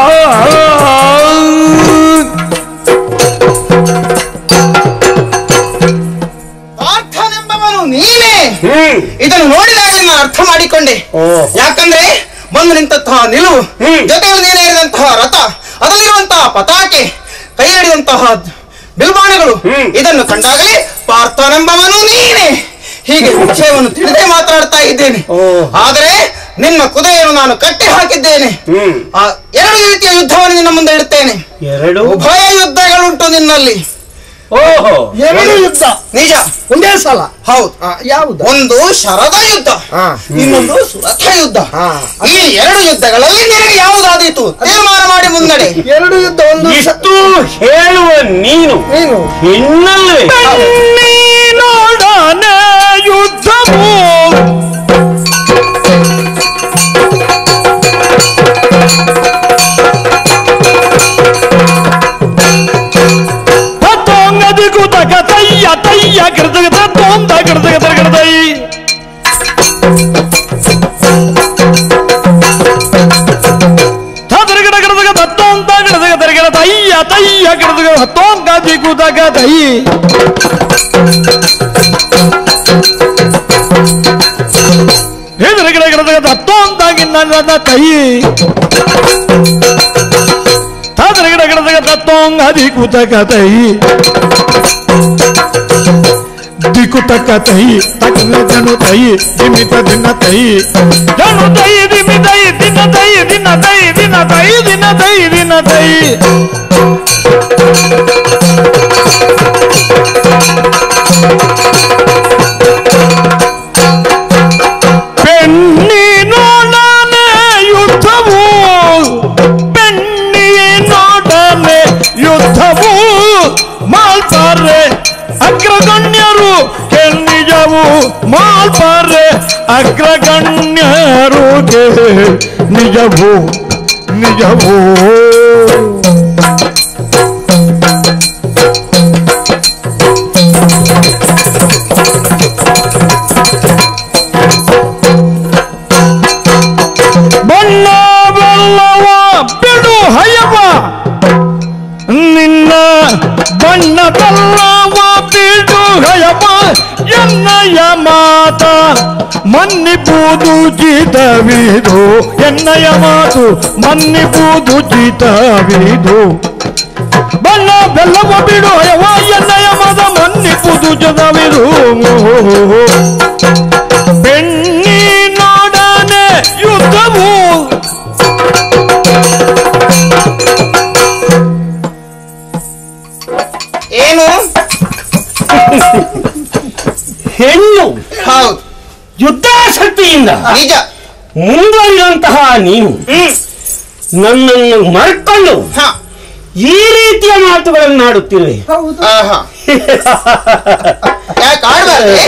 ಪಾರ್ಥನೆಂಬವನು ನೀನೇ ಹ್ಮ್ ಇದನ್ನು ನೋಡಿದಾಗ ನಾನು ಅರ್ಥ ಮಾಡಿಕೊಂಡೆ ಓ. ಯಾಕಂದ್ರೆ ಬಂದು ನಿಂತಹ ನಿಲುವು ಹ್ಮ್. ಜೊತೆಯಲ್ಲಿ ನೀನೇ ಇರಿದಂತಹ ರಥ ಅದರಲ್ಲಿರುವಂತಹ ಪತಾಕೆ ಕೈ ಹಿಡಿದಂತಹ ಬಿಲ್ಬಾಣಗಳು ಹ್ಮ್. ಇದನ್ನು ಕಂಡಾಗಲೇ ಪಾರ್ಥನೆಂಬವನು ನೀನೇ ಹೀಗೆ ವಿಷಯವನ್ನು ತಿಳಿದೇ ಮಾತನಾಡ್ತಾ ಇದ್ದೇನೆ ಓ. ಆದರೆ ನಿನ್ನ ಕುದುರೆಯನ್ನು ನಾನು ಕಟ್ಟಿ ಹಾಕಿದ್ದೇನೆ ಹ್ಮ್ ಆ ಎರಡು ರೀತಿಯ ಯುದ್ಧವನ್ನು ನಿನ್ನ ಮುಂದೆ ಇಡುತ್ತೇನೆ ಎರಡು ಉಭಯ ಯುದ್ಧಗಳುಂಟು ನಿನ್ನಲ್ಲಿ ಓಹೋ ಎರಡು ಯುದ್ಧ ನಿಜ ಒಂದೇ ಸಲ ಹೌದು ಆ, ಯಾವುದು ಒಂದು ಶರದ ಯುದ್ಧ ಹಾ. ಇನ್ನೊಂದು ಸುರಥ ಯುದ್ಧ ಹಾ. ಈ ಎರಡು ಯುದ್ಧಗಳಲ್ಲಿ ನಿನಗೆ ಯಾವುದಾದೀತು ತೀರ್ಮಾನ ಮಾಡಿ ಮುನ್ನಡೆ ಎರಡು ಯುದ್ಧ ಒಂದು ಸ- ಇಷ್ಟು ಹೇಳುವ ನೀನು ನೀನು ಹೆಣ್ಣಲ್ಲೇ ನೀನೊಡನೆ ಯುದ್ಧವು ತತ್ತೊಂಗದಿ ಕುತಕ ತಯ್ಯ ತಯ್ಯ ಗಿರ್ದಗ ತತ್ತೊಂದ ಗಿರ್ದಗ ತರ್ಗಡ್ದೈ ತದರ್ಗಡ ಗಿರ್ದಗ ತತ್ತೊಂದ ಗಿರ್ದಗ ತರ್ಗಡ ತಯ್ಯ ತಯ್ಯ ಗಿರ್ದಗ ಹತ್ತೊಂಗದಿ ಕುತಕ ತೈ ಹೆದರಗಡ ಗಿರ್ದಗ ತತ್ತೊಂದಾಗಿನ್ನ ನನ್ನ ತೈ ತದರ್ಗಡ ಗಿರ್ದಗ ತತ್ತೊಂಗದಿ ಕುತಕ ತೈ ದಿಕುತಕ ತೈ ತಕಲ ಜನು ತೈ ದಿಮಿತ ದಿನ ತೈ ಜನು ತೈ ದಿಮಿ ತೈ ದಿನ ತೈ ದಿನ ತೈ ದಿನ ತೈ ದಿನ ತೈ ದಿನ ತೈ പെണ്ണിനോടാണ് യുദ്ധവൂ പെണ്ണിനോടാണ് യുദ്ധവൂ ಮಾಲ್ಪಾರೆ ಅಗ್ರಗಣ್ಯರು ಕೆನ್ನಿಜವು ಮಾಲ್ಪಾರೆ ಅಗ್ರಗಣ್ಯರುಗೆ ನಿಜವು ನಿಜವು ಬಣ್ಣ ಬೆಲ್ಲವ ಬಿಡು ಹಯವ ನಿನ್ನ ಬಣ್ಣ ಬೆಲ್ಲವ ಬಿಡು ಹಯವ ಎನ್ನಯ ಮಾತ ಮನ್ನಿಪುದು ಜಿತವಿದು ಎನ್ನಯ ಮಾತು ಮನ್ನಿಪುದು ಜಿತವಿದು ಬಣ್ಣ ಬೆಲ್ಲವ ಬಿಡು ಹಯವ ಎನ್ನಯ ಮಾತ ಮನ್ನಿಪುದು ಜಿತವಿದು பெண்ணினோடனே யுத்தமு ಏನು ಹೆಣ್ಣು ಹೌದು ಯುದ್ಧಾಸಕ್ತಿಯಿಂದ ನಿಜ ಮುಂದುವರಿದಂತಹ ನೀನು ನನ್ನನ್ನು ಮರ್ಕೊಂಡು ಹ ಈ ರೀತಿಯ ಮಾತುಗಳನ್ನಾಡುತ್ತಿರುವೆ ಆಹಾ ಯಾಕೆ ಆಡ್ಬಾರ್ದೆ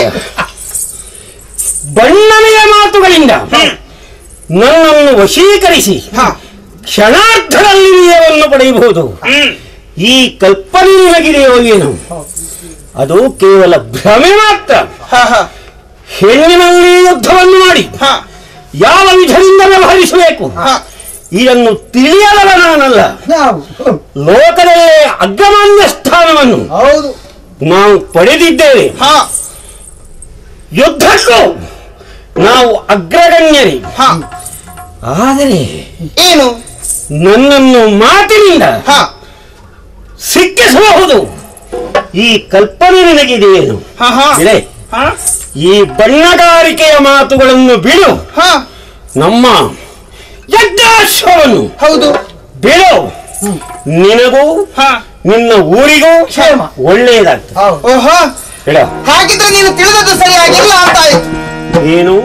ಬಣ್ಣನೆಯ ಮಾತುಗಳಿಂದ ನನ್ನನ್ನು ವಶೀಕರಿಸಿ ಹ ಕ್ಷಣಾರ್ಧದಲ್ಲಿ ವಿಜಯವನ್ನು ಪಡೆಯಬಹುದು ಈ ಕಲ್ಪನೆ ನಿನಗಿದೆಯೋ ಏನು ಅದು ಕೇವಲ ಭ್ರಮೆ ಮಾತ್ರ ಹ ಹ ಹೆಣ್ಣಿನಲ್ಲಿ ಯುದ್ಧವನ್ನು ಮಾಡಿ ಹ ಯಾವ ವಿಧದಿಂದ ವ್ಯವಹರಿಸಬೇಕು ಹ ಇದನ್ನು ತಿಳಿಯಲವ ನಾನಲ್ಲ ನಾವು ಲೋಕದಲ್ಲೇ ಅಗ್ರಮಾನ್ಯ ಸ್ಥಾನವನ್ನು ಹೌದು ನಾವು ಪಡೆದಿದ್ದೇವೆ ಹ ಯುದ್ಧಕ್ಕೂ ನಾವು ಅಗ್ರಗಣ್ಯರೇ ಹ ಆದರೆ ಏನು ನನ್ನನ್ನು ಮಾತಿನಿಂದ ಹ ಸಿಕ್ಕಿಸಬಹುದು ಈ ಕಲ್ಪನೆ ನಿನಗಿದೆಯೇನು ಹ ಹ ಇಳೆ ಹಾ ಈ ಬಣ್ಣಗಾರಿಕೆಯ ಮಾತುಗಳನ್ನು ಬಿಡು ಹಾ ನಮ್ಮ ಯಜ್ಞಾಶ್ವವನ್ನು ಹೌದು ಬಿಡು ನಿನಗೂ ಹಾ ನಿನ್ನ ಊರಿಗೂ ಕ್ಷೇಮ. ಒಳ್ಳೆಯದಾಗ್ತದೆ ಓಹೋ ಬಿಡ ಹಾಗಿದ್ರೆ ನೀನು ತಿಳಿದದ್ದು ಸರಿಯಾಗಿಲ್ಲ ಅಂತ ಆಯ್ತು ಏನು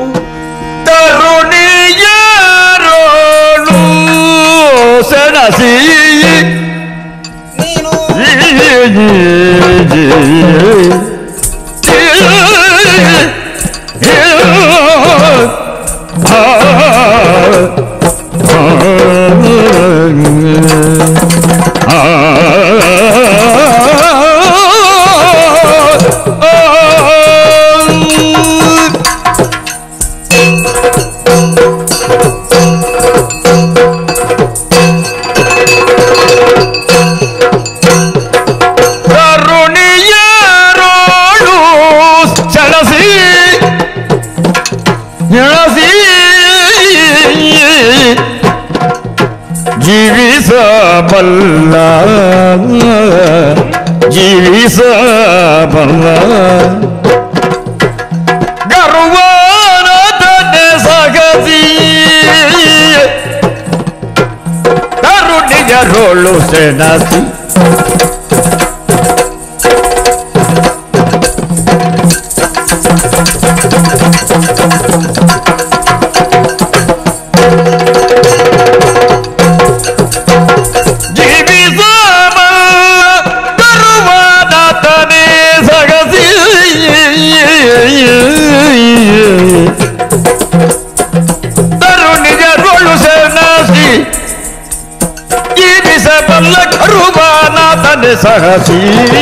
ತರುಣಿಯರೋಳು ಸೆಣಸಿ ನೀನು ತರುಣಿಯರೋಳು ಸೆಣಸಿ ಎಳಸಿ ಜೀವಿಸಬಲ್ಲ ಜೀವಿಸಬಲ್ಲ ಗರ್ವಾನ ತನ್ನೆ ಸಗಸಿ ತರುಣಿಯರೋಳು ಸೆಣಸಿ ಜೀವಿಸಬಲ್ಲ ತರುವಾದಾತನೇ ಸಗಸಿ ತರುಣಿಯರೋಳು ಸೆಣಸಿ ಜೀವಿಸಬಲ್ಲ ಕರುವಾನಾಥನೆ ಸಹಸಿ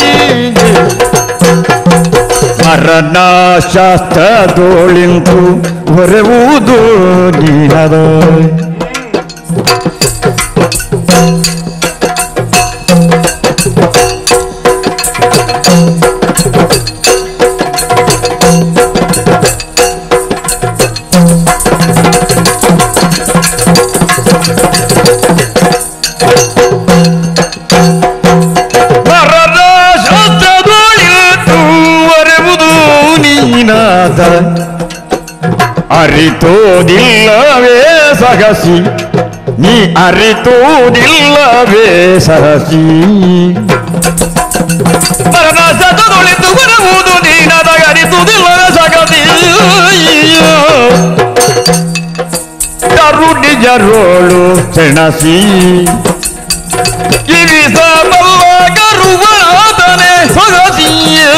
ಮರಣ ಶಾಸ್ತ್ರದೋಳಿಂತು ಹೊರೆವುದು ನೀನದ ಮರಣ ಶಾಸ್ತ್ರದೋಳಿಂತು ಹೊರೆವುದು ನೀನಾದ ಅರಿತೋದಿಲ್ಲವೇ ಸಹಸಿ ನೀ ಅರಿತೋದಿಲ್ಲವೇ ಸಹಸಿ ಮರಣಸದೊಳಿತು ಬರುವುದು ನೀನದ ಅರಿತುವುದಿಲ್ಲವೇ ಸಹಸಿ ಕರುಣಿಜರೋಳು ಸೆಣಸಿ ಕಿವಿಸಬಲ್ಲ ಗರುವಾದನೆ ಸೊಗಸಿ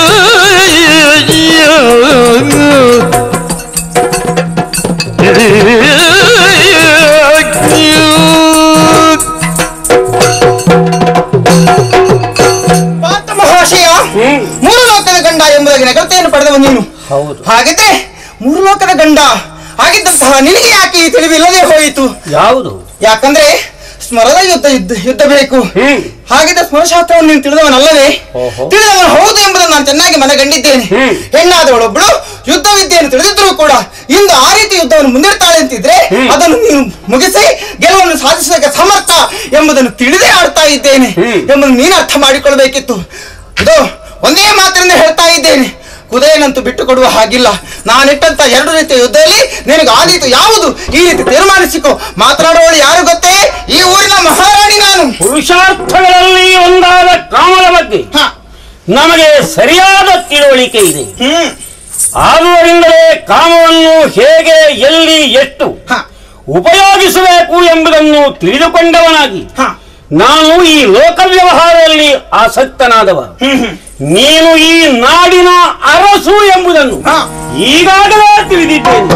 ಪಾತ್ರ ಮಹಾಶಯ ಮೂರು ಲೋಕದ ಗಂಡ ಎಂಬುದಾಗಿ ನಗರತೆಯನ್ನು ಪಡೆದವ ನೀನು ಹೌದು ಹಾಗಿದ್ರೆ ಮೂರು ಲೋಕದ ಗಂಡ ಆಗಿದ್ದಂತಹ ನಿನಗೆ ಯಾಕೆ ಈ ತಿಳಿವಿಲ್ಲದೆ ಹೋಯಿತು ಯಾವುದು ಯಾಕಂದ್ರೆ ಸ್ಮರದ ಯುದ್ಧ ಯುದ್ಧ ಯುದ್ಧ ಬೇಕು ಹ್ಮ್ ಹಾಗಿದ್ದ ಸ್ಮರಶಾಸ್ತ್ರವನ್ನು ನೀನು ತಿಳಿದವನಲ್ಲವೇ ಓಹೋ. ತಿಳಿದವನು ಹೌದು ಎಂಬುದನ್ನು ನಾನು ಚೆನ್ನಾಗಿ ಮನಗಂಡಿದ್ದೇನೆ ಹ್ಮ್. ಹೆಣ್ಣಾದವಳೊಬ್ಬಳು ಯುದ್ಧ ವಿದ್ಯೆಯನ್ನು ತಿಳಿದಿದ್ರು ಕೂಡ ಇಂದು ಆ ರೀತಿ ಯುದ್ಧವನ್ನು ಮುಂದಿಡ್ತಾಳೆ ಅಂತಿದ್ರೆ ಅದನ್ನು ನೀನು ಮುಗಿಸಿ ಗೆಲುವನ್ನು ಸಾಧಿಸುವುದಕ್ಕೆ ಸಮರ್ಥ ಎಂಬುದನ್ನು ತಿಳಿದೇ ಆಡ್ತಾ ಇದ್ದೇನೆ ಹ್ಮ್. ಎಂಬುದನ್ನು ನೀನು ಅರ್ಥ ಮಾಡಿಕೊಳ್ಬೇಕಿತ್ತು ಇದು ಒಂದೇ ಮಾತಿನಿಂದ ಹೇಳ್ತಾ ಇದ್ದೇನೆ ಕುದುರೆನಂತೂ ಬಿಟ್ಟು ಕೊಡುವ ಹಾಗಿಲ್ಲ ನಾನಿಟ್ಟಂತ ಎರಡು ರೀತಿಯ ಯುದ್ಧದಲ್ಲಿ ನಿನಗೆ ಆದೀತು ಯಾವುದು ಈ ರೀತಿ ತೀರ್ಮಾನಿಸಿಕೊ ಮಾತನಾಡುವಳು ಯಾರು ಗೊತ್ತೇ ಈ ಊರಿನ ಮಹಾರಾಣಿ ನಾನು ಪುರುಷಾರ್ಥಗಳಲ್ಲಿ ಒಂದಾದ ಕಾಮದ ಬಗ್ಗೆ ಹ. ನಮಗೆ ಸರಿಯಾದ ತಿಳುವಳಿಕೆ ಇದೆ ಹ್ಮ್ ಆದುದರಿಂದಲೇ ಕಾಮವನ್ನು ಹೇಗೆ ಎಲ್ಲಿ ಎಷ್ಟು ಹ. ಉಪಯೋಗಿಸಬೇಕು ಎಂಬುದನ್ನು ತಿಳಿದುಕೊಂಡವನಾಗಿ ಹ. ನಾನು ಈ ಲೋಕ ವ್ಯವಹಾರದಲ್ಲಿ ಆಸಕ್ತನಾದವ ನೀನು ಈ ನಾಡಿನ ಅರಸು ಎಂಬುದನ್ನು ಹ. ಈಗಾಗಲೇ ತಿಳಿದಿದ್ದೇನೆ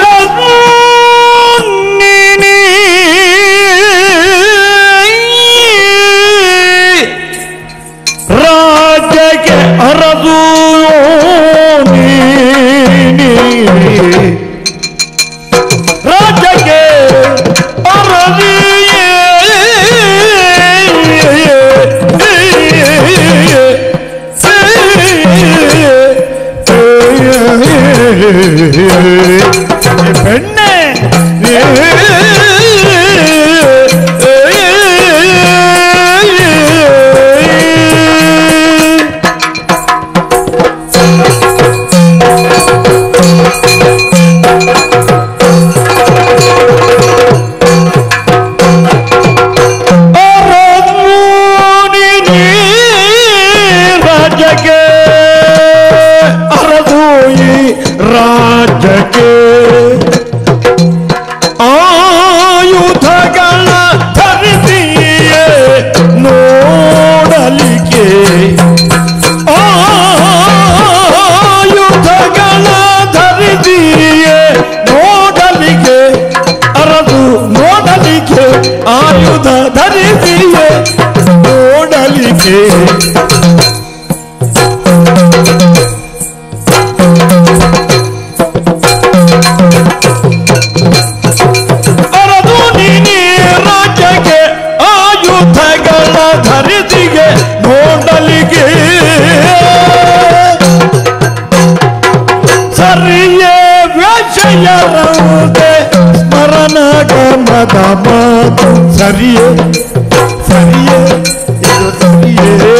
ರಾಜ್ಯಕ್ಕೆ ಅರದು ರಾಜ್ಯಕ್ಕೆ ಅರದಿ ಬೆಣ್ಣೆ ರಾಜಗೆ ಅರದು ನೀನಿ ರಾಜಗೆ ಆಯುಧಗಳ ಧರಿಸಿಗೆ ನೋಡಲಿಗೆ ಸರಿಯೇ ವ್ಯಶಯರಂತೆ ಸ್ಮರಣ ಗಮದ ಮಾತು ಸರಿಯೇ ಸರಿಯೇ ಇದು ಸರಿಯೇ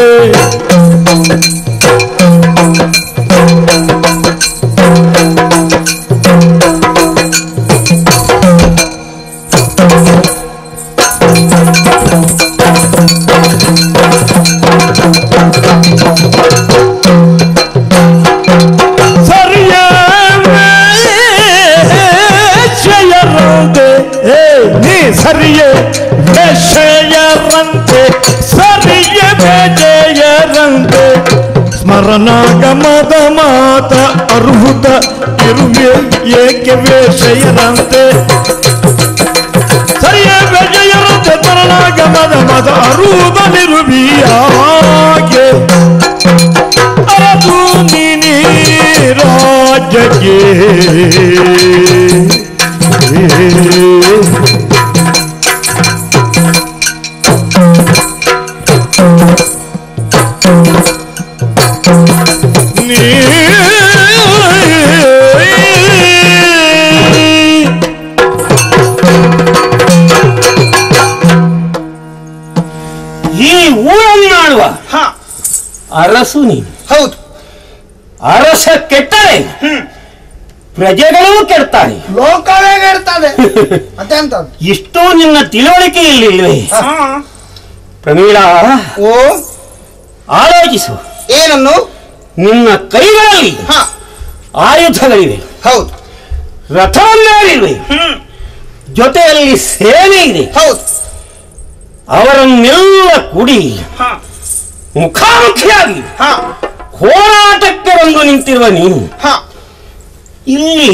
ಸರಿಯೇ ವೇಷಯರಂತೆ ಏ, ನೀ ಸರಿಯೇ ವೇಷಯರಂತೆ ಸರಿಯೇ ಬೇಜಯರಂತೆ ಸ್ಮರಣಾಗಮದ ಮಾತ ಅರ್ಹುತ ಇರುವೆ ಏಕೆ ವೇಷಯರಂತೆ ಸರಿಯೇ ಬೇಜಯರಂತೆ ಸ್ಮರಣಾಗಮದ ಮಾತ ಅರುವುದನಿರುವಿಯಾಗೆ ಅರದು ನೀನಿ ರಾಜಗೆ ನೀ ಈ ಊರನ್ನು ಆಳುವ ಹಾ ಅರಸು ನೀನು ಹೌದು ಅರಸ ಕೆಟ್ಟರೆ ಪ್ರಜೆಗಳೂ ಕೆಡ್ತಾರೆ ಲೋಕವೇ ಇರ್ತದೆ ಅದೆಂತ ಇಷ್ಟು ನಿನ್ನ ತಿಳುವಳಿಕೆಯಲ್ಲಿ ಇಲ್ವೇ ಪ್ರಮೀಳಾ ಓ ಆಲೋಚಿಸು ಏನನ್ನು ನಿನ್ನ ಕೈಗಳಲ್ಲಿ ಹಾ ಆಯುಧಗಳಿವೆ ಹೌದು ರಥವನ್ನೇರಿವೆ ಜೊತೆಯಲ್ಲಿ ಸೇನೆ ಇದೆ ಹೌದು ಅವರನ್ನೆಲ್ಲ ಕೂಡಿ ಹಾ ಮುಖಾಮುಖಿಯಾಗಿ ಹಾ ಹೋರಾಟಕ್ಕೆ ಬಂದು ನಿಂತಿರುವ ನೀನು ಹಾ ಇಲ್ಲಿ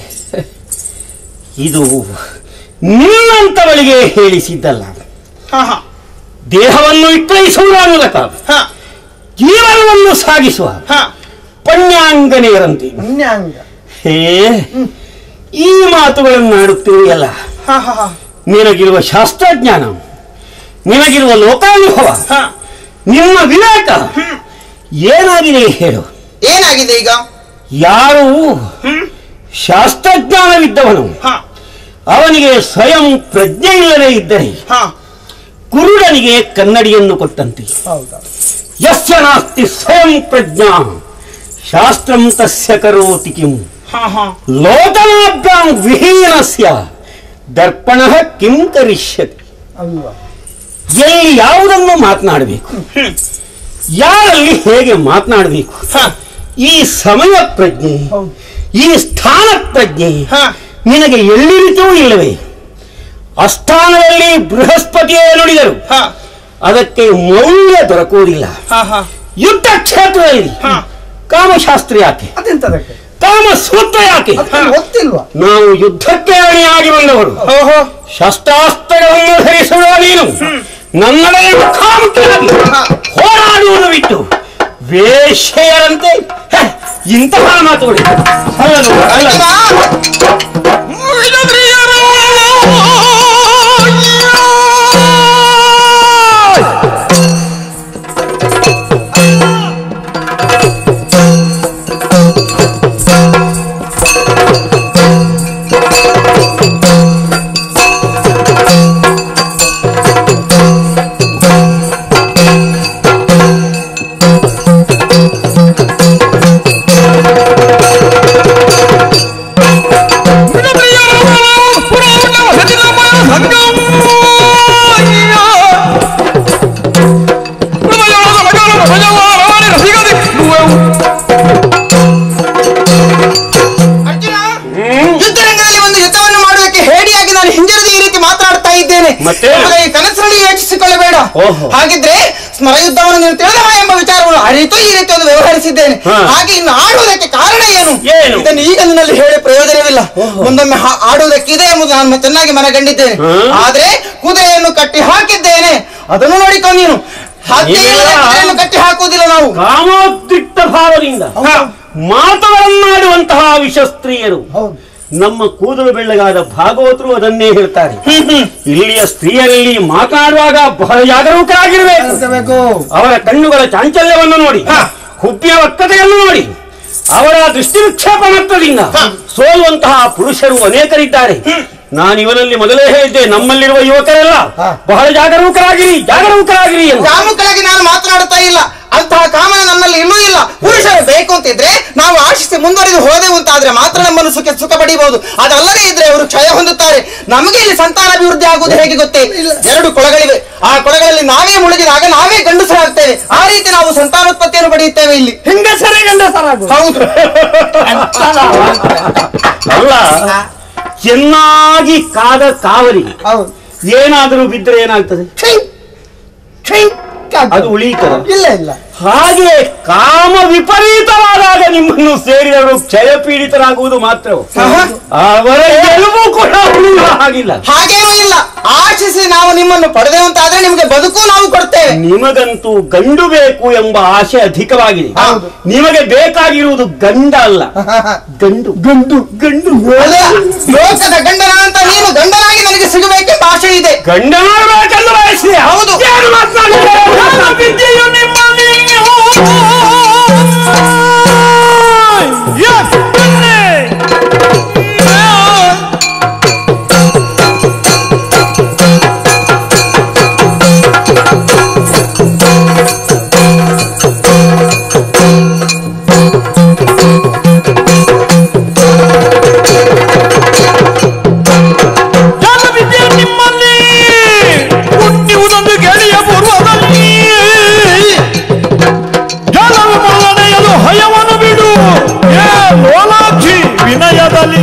ಇದು ನಿನ್ನಂತವಳಿಗೆ ಹೇಳಿಸಿದ್ದಲ್ಲ ಹಾ ಹಾ ದೇಹವನ್ನು ವಿಕ್ರಯಿಸುವ ಮೂಲಕ ಹಾ ಜೀವನವನ್ನು ಸಾಗಿಸುವ ಹಾ ಪಣ್ಯಾಂಗನೆಯರಂತೆ ಪುಣ್ಯಾಂಗ ಹೇ ಈ ಮಾತುಗಳನ್ನು ಆಡುತ್ತೀರಿಯಲ್ಲ ಹಾ ಹಾ ಹಾ ನಿನಗಿರುವ ಶಾಸ್ತ್ರಜ್ಞಾನ ನಿನಗಿರುವ ಲೋಕಾನುಭವ ಹಾ ನಿಮ್ಮ ವಿವೇಕ ಏನಾಗಿದೆ ಹೇಳು ಏನಾಗಿದೆ ಈಗ ಯಾರು ಶಾಸ್ತ್ರಜ್ಞಾನವಿದ್ದವನು ಹಾ ಅವನಿಗೆ ಸ್ವಯಂ ಪ್ರಜ್ಞೆ ಇಲ್ಲದೆ ಇದ್ದರೆ ಹಾ ಕುರುಡನಿಗೆ ಕನ್ನಡಿಯನ್ನು ಕೊಟ್ಟಂತೆ ಹೌದಾ ಯಸ್ಯ ನಾಸ್ತಿ ಸ್ವಯಂ ಪ್ರಜ್ಞಾ ಶಾಸ್ತ್ರಂ ತಸ್ಯ ಕರೋತಿ ಕಿಂ ಹಾ ಹಾ ಲೋಕನಾಭ್ಯಾಂ ವಿಹೀನಸ್ಯ ದರ್ಪಣ ಕಿಂ ಕರಿಷ್ಯತಿ ಅಲ್ವಾ ಎಲ್ಲಿ ಯಾವುದನ್ನು ಮಾತನಾಡಬೇಕು ಯಾರಲ್ಲಿ ಹೇಗೆ ಮಾತನಾಡಬೇಕು ಹಾ ಈ ಸಮಯ ಪ್ರಜ್ಞೆ ಹೌದು ಈ ಸ್ಥಾನ ಪ್ರಜ್ಞೆ ಹಾ ನಿನಗೆ ಎಲ್ಲಿರಿತೂ ಇಲ್ಲವೇ ಅಸ್ಥಾನದಲ್ಲಿ ಬೃಹಸ್ಪತಿಯೇ ನುಡಿದರು ಹಾ ಅದಕ್ಕೆ ಮೌಲ್ಯ ದೊರಕುವುದಿಲ್ಲ ಹಾ ಹಾ ಯುದ್ಧ ಕ್ಷೇತ್ರದಲ್ಲಿ ಹಾ. ಕಾಮಶಾಸ್ತ್ರ ಯಾಕೆ ಅದೆಂತದಕ್ಕೆ ಕಾಮಸೂತ್ರ ಯಾಕೆ ಅದಕ್ಕೆ ಗೊತ್ತಿಲ್ವಾ ನಾವು ಯುದ್ಧಕ್ಕೆ ಅಣಿಯಾಗಿ ಬಂದವರು ಓಹೋ ಶಸ್ತ್ರಾಸ್ತ್ರಗಳನ್ನು ಧರಿಸುವ ನೀನು ನನ್ನೊಳಗೆ ಮುಖಾಮುಖಿಯಾಗಿ ಹಾ. ಹೋರಾಡುವುದು ಬಿಟ್ಟು ವೇಶ್ಯೆಯರಂತೆ ಹೆ, ಇಂತಹ ಮಾತುಗಳು ಅಲ್ಲದು ಅಲ್ಲ ಅರ್ಜುನ ಯುದ್ಧರಂಗದಲ್ಲಿ ಒಂದು ಯುದ್ಧವನ್ನು ಮಾಡುವುದಕ್ಕೆ ಹೇಡಿಯಾಗಿ ನಾನು ಹಿಂಜರಿದ ಈ ರೀತಿ ಮಾತನಾಡ್ತಾ ಇದ್ದೇನೆ ಮತ್ತೆ? ಆಗ ಈ ಕನಸಿನಲ್ಲಿ ಯೋಚಿಸಿಕೊಳ್ಳಬೇಡ ಓಹೋ. ಹಾಗಿದ್ರೆ ಸ್ಮರ ಯುದ್ಧವನ್ನು ನೀನು ತಿಳಿದವ ಎಂಬ ವಿಚಾರವನ್ನು ಅರಿತು ಈ ರೀತಿ ಒಂದು ವ್ಯವಹರಿಸಿದ್ದೇನೆ ಹಾ. ಹಾಗೆ ಇನ್ನು ಆಡುವುದಕ್ಕೆ ಕಾರಣ ಏನು ಏನು? ಇದನ್ನು ಈಗ ನಿನ್ನಲ್ಲಿ ಹೇಳಿ ಪ್ರಯೋಜನವಿಲ್ಲ ಮುಂದೊಮ್ಮೆ ಹಾ- ಆಡುವುದಕ್ಕಿದೆ ಎಂಬುದು ನಾನು ಚೆನ್ನಾಗಿ ಮನಗಂಡಿದ್ದೇನೆ ಹಾ. ಆದ್ರೆ ಕುದುರೆಯನ್ನು ಕಟ್ಟಿ ಹಾಕಿದ್ದೇನೆ ಅದನ್ನು ನೋಡಿಕೊ ನೀನು ಹತ್ಯೆ ಇಲ್ಲದ ಕುದುರೆಯನ್ನು ಕಟ್ಟಿ ಹಾಕುವುದಿಲ್ಲ ನಾವು ಕಾಮೋದ್ರಿಕ್ತ ಭಾವದಿಂದ ಮಾತುಗಳನ್ನಾಡುವಂತಹ ವಿಷಸ್ತ್ರೀಯರು ನಮ್ಮ ಕೂದಲು ಬೆಳ್ಳಗಾದ ಭಾಗವತರು ಅದನ್ನೇ ಹೇಳ್ತಾರೆ ಇಲ್ಲಿಯ ಸ್ತ್ರೀಯರಲ್ಲಿ ಮಾತನಾಡುವಾಗ ಬಹಳ ಜಾಗರೂಕರಾಗಿರಬೇಕು ಅವರ ಕಣ್ಣುಗಳ ಚಾಂಚಲ್ಯವನ್ನು ನೋಡಿ ಹುಬ್ಬಿಯ ವಕ್ರತೆಯನ್ನು ನೋಡಿ ಅವರ ದೃಷ್ಟಿ ವಿಕ್ಷೇಪ ಮಾತ್ರದಿಂದ ಸೋಲುವಂತಹ ಪುರುಷರು ಅನೇಕರಿದ್ದಾರೆ ನಾನು ಇವರಲ್ಲಿ ಮೊದಲೇ ಹೇಳಿದ್ದೆ ನಮ್ಮಲ್ಲಿರುವ ಯುವಕರೆಲ್ಲ ಬಹಳ ಜಾಗರೂಕರಾಗಿರಿ ಜಾಗರೂಕರಾಗಿರಿ ಎಂದು ಕಾಮುಕಳಾಗಿ ನಾನು ಮಾತನಾಡುತ್ತಾ ಇಲ್ಲ ಅಂತಹ ಕಾಮನ ನನ್ನಲ್ಲಿ ಇನ್ನೂ ಇಲ್ಲ ಪುರುಷರು ಬೇಕು ಅಂತಿದ್ರೆ ನಾವು ಆಶಿಸಿ ಮುಂದುವರಿದು ಹೋದೆವು ಅಂತಾದ್ರೆ ಮಾತ್ರ ನಮ್ಮನ್ನು ಸುಖ ಸುಖ ಪಡೆಯಬಹುದು ಅದಲ್ಲದೆ ಇದ್ರೆ ಅವರು ಕ್ಷಯ ಹೊಂದುತ್ತಾರೆ ನಮಗೆ ಇಲ್ಲಿ ಸಂತಾನ ಅಭಿವೃದ್ಧಿ ಆಗುವುದು ಹೇಗೆ ಗೊತ್ತೇ ಎರಡು ಕೊಳಗಳಿವೆ ಆ ಕೊಳಗಳಲ್ಲಿ ನಾವೇ ಮುಳುಗಿದಾಗ ನಾವೇ ಗಂಡಸರಾಗ್ತೇವೆ ಆ ರೀತಿ ನಾವು ಸಂತಾನೋತ್ಪತ್ತಿಯನ್ನು ಪಡೆಯುತ್ತೇವೆ ಇಲ್ಲಿ ಹೆಂಗಸರೇ ಗಂಡಸರಾಗು ಹೌದು ಅಲ್ಲ ಚೆನ್ನಾಗಿ ಕಾದ ಕಾವಲಿ ಹೌದು ಏನಾದರೂ ಬಿದ್ದರೆ ಏನಾಗ್ತದೆ ಛೈ! ಛೈ! ಅದು ಉಳಿಯುತ್ತದೆ ಇಲ್ಲ ಇಲ್ಲ ಹಾಗೆ ಕಾಮ ವಿಪರೀತವಾದಾಗ ನಿಮ್ಮನ್ನು ಸೇರಿದವರು ಕ್ಷಯ ಪೀಡಿತರಾಗುವುದು ಮಾತ್ರ ಅವರ ಗೆಲುವು ಕೂಡ ಉಳಿಯುವ ಹಾಗಿಲ್ಲ ಹಾಗೇನೂ ಇಲ್ಲ ಆಶಿಸಿ ನಾವು ನಿಮ್ಮನ್ನು ಪಡೆದೆವು ಅಂತಾದ್ರೆ ನಿಮಗೆ ಬದುಕು ನಾವು ಕೊಡ್ತೇವೆ ನಿಮಗಂತೂ ಗಂಡು ಬೇಕು ಎಂಬ ಆಶೆ ಅಧಿಕವಾಗಿದೆ ಹೌದು. ನಿಮಗೆ ಬೇಕಾಗಿರುವುದು ಗಂಡ ಅಲ್ಲ ಗಂಡು ಗಂಡು ಗಂಡು ಅಲ್ಲ ಲೋಕದ ಗಂಡನ ಅಂತ ನೀನು ಗಂಡನಾಗಿ ನನಗೆ ಸಿಗಬೇಕೆಂಬ ಆಶೆ ಇದೆ ಗಂಡ ಮಾಡಬೇಕೆಂದು ಬಯಸಿದೆ ಹೌದು. ಏನು ಮಾತನಾಡಿದೆ? ವಿದ್ಯೆಯು ನಿಮ್ಮಲ್ಲಿ ಎಷ್ಟನ್ನೇ? ಎಲ್ಲ ವಿದ್ಯೆ ನಿಮ್ಮಲ್ಲಿ ಹುಟ್ಟಿವುದೊಂದು ಗೆಳೆಯ ಪೂರ್ವದಲ್ಲಿ ಗೆಲುವು ಮೊದಲನೆಯದು ಹಯವನ್ನು ಬಿಡು ಏ ಲೋಲಾಕ್ಷಿ ವಿನಯದಲ್ಲಿ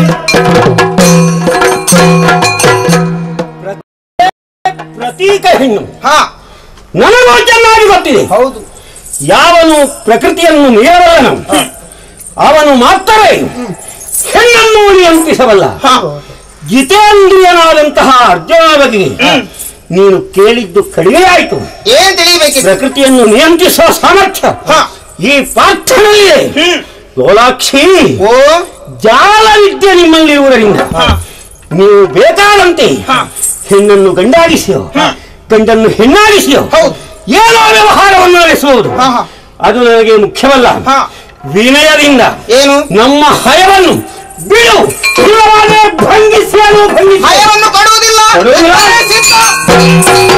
ಪ್ರತೀಕ ಹೆಣ್ಣು ಹಾ ನನಗೂ ಚೆನ್ನಾಗಿ ಗೊತ್ತಿದೆ ಹೌದು ಯಾವನು ಪ್ರಕೃತಿಯನ್ನು ಮೀರಬಲ್ಲನು ಅವನು ಮಾತ್ರವೇ ಹೆಣ್ಣನ್ನು ನಿಯಂತ್ರಿಸಬಲ್ಲ ಹಾ ಜಿತೇಂದ್ರಿಯನಾದಂತಹ ಅರ್ಜುನ ಬಗೆಗೆ ನೀನು ಕೇಳಿದ್ದು ಕಡಿಮೆಯಾಯಿತು ಏನ್ ತಿಳಿಬೇಕಿತ್ತು ಪ್ರಕೃತಿಯನ್ನು ನಿಯಂತ್ರಿಸುವ ಸಾಮರ್ಥ್ಯ ಹಾ ಈ ಪಾರ್ಥನಲ್ಲಿದೆ ಲೋಲಾಕ್ಷಿ ಓ ಜಾಲ ವಿದ್ಯೆ ನಿಮ್ಮಲ್ಲಿರುವುದರಿಂದ ನೀವು ಬೇಕಾದಂತೆ ಹೆಣ್ಣನ್ನು ಗಂಡಾಗಿಸಿಯೋ ಗಂಡನ್ನು ಹೆಣ್ಣಾಗಿಸಿಯೋ ಹೌದು. ಏನೋ ವ್ಯವಹಾರವನ್ನು ನಡೆಸುವುದು ಹಾ, ಹಾ. ಅದು ನನಗೆ ಮುಖ್ಯವಲ್ಲ ಹಾ. ವಿನಯದಿಂದ ಏನು ನಮ್ಮ ಹಯವನ್ನು ಬಿಡು ಇಲ್ಲವಾದರೆ ಭಂಗಿಸಿ ಅದು ಭಂಗಿಸಿ ಭಯವನ್ನು ಕೊಡುವುದಿಲ್ಲ ಕೊಡುವುದಿಲ್ಲ? ಸಿದ್ಧ.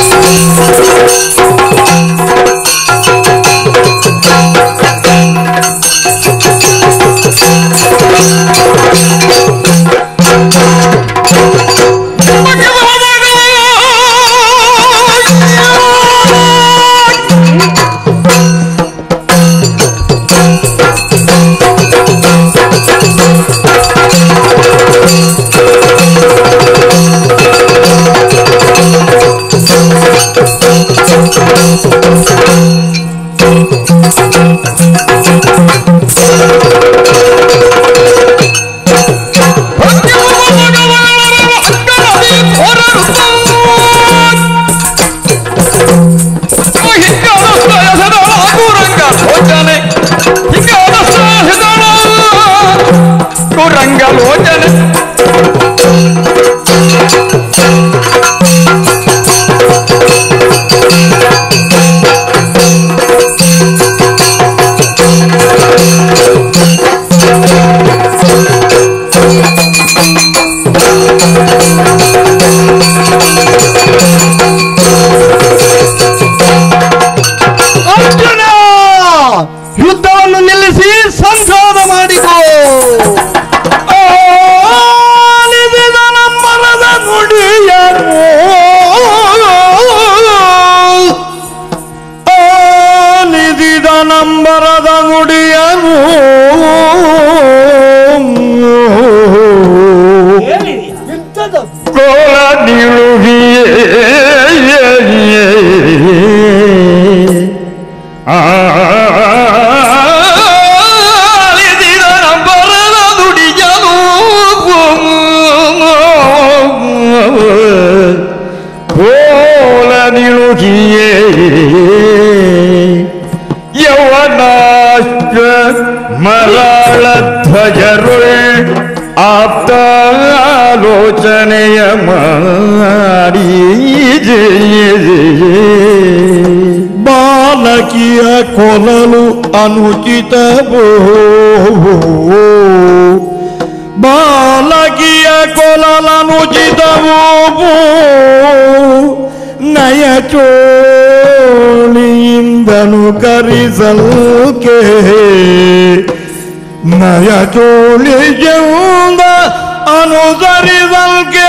ರಂಗಲೋಚನೆ ಅರ್ಜುನ ಯುದ್ಧವನ್ನು ನಿಲ್ಲಿಸಿ ಸಂಧಾನ ಮಾಡಿಕೋ ಆಲಿಸಿದ ನಮ್ಮರದ ನುಡಿಯನು ಆಲಿಸಿದ ನಂಬರದ ನುಡಿಯನು ಕೋಲ ನಿಳುಗಿಯೇ ಆಲಿಸಿದ ನಂಬರದ ನುಡಿಯನು ಕೋಲ ನಿಳುಗಿಯೇ ಮರಾಳ ಧ್ವಜರುಳ್ ಆಪ್ತಾಲೋಚನೆಯ ಮಾಡಿ ಬಾಲಕಿಯ ಕೊಲಲು ಅನುಚಿತವೋ ಬಾಲಕಿಯ ಕೊಲಲನುಚಿತವೋ ನಯ ಚೋಳಿಯಿಂದನು ಕರಿಸಲ್ಕೆ ನಯ ಚೋಳಿಯಿಂದ ಅನುಸರಿಸಲ್ಕೆ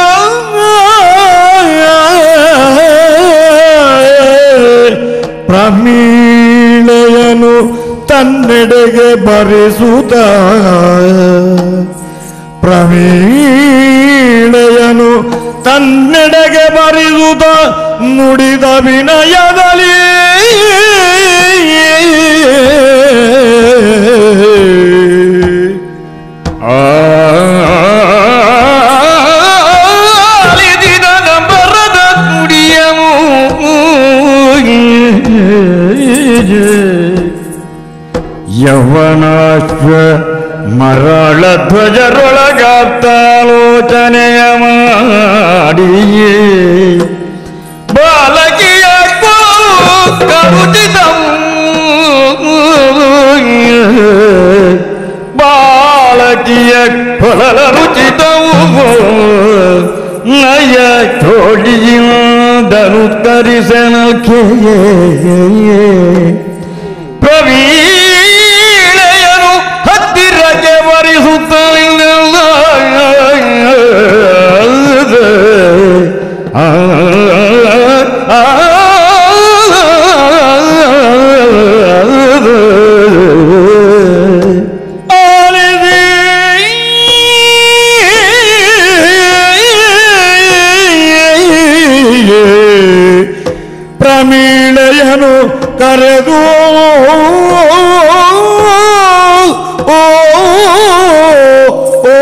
ಪ್ರಮೀಳೆಯನು ತನ್ನೆಡೆಗೆ ಬರಿಸುತ್ತ ಪ್ರಮೀಳೆಯನು ತನ್ನೆಡೆಗೆ ಬರಿಸುತ್ತ ನುಡಿದ ವಿನಯದಲ್ಲಿ ಆಲಿದಿದ ನಂಬರದ ನುಡಿಯನು ಯವನಾಶ್ವ ಮರಳ ಧ್ವಜರೊಳಗಾಪ್ತಾಲೋಚನೆಯ ಮಾಡಿ ಬಾಲಕಿಯ ಕರುಚಿತವು ಬಾಲಕಿಯ ಕೊಳಲ ರುಚಿತವು ನಯ ಚೋಳಿಯಿಂದನು ಕರಿಸನಕ್ಕೆ ಪ್ರವೀಳೆಯನು ಹತ್ತಿರಕ್ಕೆ ಬರಿಸುತ್ತಲಿಲ್ಲ ಪ್ರಮೀಳೆಯನು ಕರೆದು ಓ, ಓ,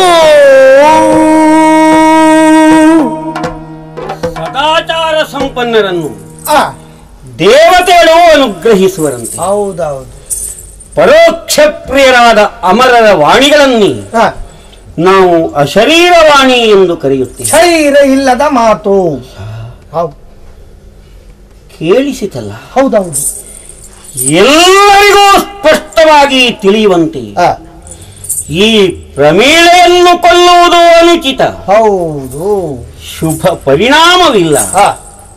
ಸದಾಚಾರ ಸಂಪನ್ನರನ್ನು ಆ, ದೇವತೆಗಳು ಅನುಗ್ರಹಿಸುವರಂತೆ ಹೌದೌದು ಪರೋಕ್ಷ ಪ್ರಿಯರಾದ ಅಮರರ ವಾಣಿಗಳನ್ನೇ ಆ, ನಾವು ಅಶರೀರವಾಣಿ ಎಂದು ಕರೆಯುತ್ತೇವೆ ಶರೀರ ಇಲ್ಲದ ಮಾತು ಹೌದು ಕೇಳಿಸಿತಲ್ಲ ಹೌದೌದು ಎಲ್ಲರಿಗೂ ಸ್ಪಷ್ಟವಾಗಿ ತಿಳಿಯುವಂತೆ ಆ, ಈ ಪ್ರಮೀಳೆಯನ್ನು ಕೊಲ್ಲುವುದು ಅನುಚಿತ ಹೌದು ಶುಭ ಪರಿಣಾಮವಿಲ್ಲ ಆ,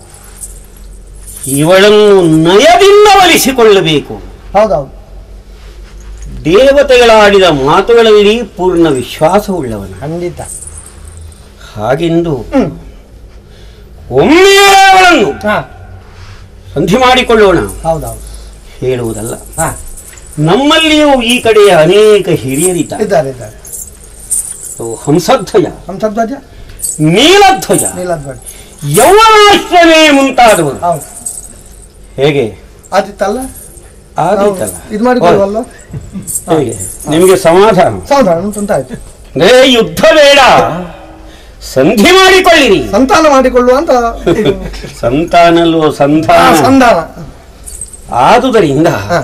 ಇವಳನ್ನು ನಯದಿಂದ ಒಲಿಸಿಕೊಳ್ಳಬೇಕು ಹೌದೌದು ದೇವತೆಗಳಾಡಿದ ಮಾತುಗಳಲ್ಲಿ ಪೂರ್ಣ ವಿಶ್ವಾಸವುಳ್ಳವನ ಖಂಡಿತ ಹಾಗೆಂದು ಹ್ಮ್. ಒಮ್ಮೆಯೇ ಅವಳನ್ನು ಹಾ ಸಂಧಿ ಮಾಡಿಕೊಳ್ಳೋಣ ಹೌದೌದು ಹೇಳುವುದಲ್ಲ ಹಾ ನಮ್ಮಲ್ಲಿಯೂ ಈ ಕಡೆಯ ಅನೇಕ ಹಿರಿಯರಿದ್ದಾರೆ ಇದ್ದಾರೆ ಇದ್ದಾರೆ ಅವು ಹಂಸಧ್ವಜ ಹಂಸಧ್ವಜ ನೀಲಧ್ವಜ ನೀಲಧ್ವಜ ಯೌವನಾಶ್ರಮೇ ಮುಂತಾದವರು ಹೌದು ಹೇಗೆ ಆದಿತ್ತಲ್ಲ ಆದೀತಲ್ಲ ಇದು ಮಾಡಿಕೊಳ್ಳುವಲ್ಲ ಹೇಗೆ ನಿಮಗೆ ಸಮಾಧಾನ ಸಾಧಾರಣ ಅಂತ ಆಯ್ತು ಅಂದ್ರೆ ಯುದ್ಧ ಬೇಡ ಸಂಧಿ ಮಾಡಿಕೊಳ್ಳಿರಿ ಸಂತಾನ ಮಾಡಿಕೊಳ್ಳುವ ಅಂತ ಇದು. ಸಂತಾನಲ್ಲೋ ಆ, ಸಂಧಾನ ಸಂಧಾನ ಆದುದರಿಂದ ಹಾ.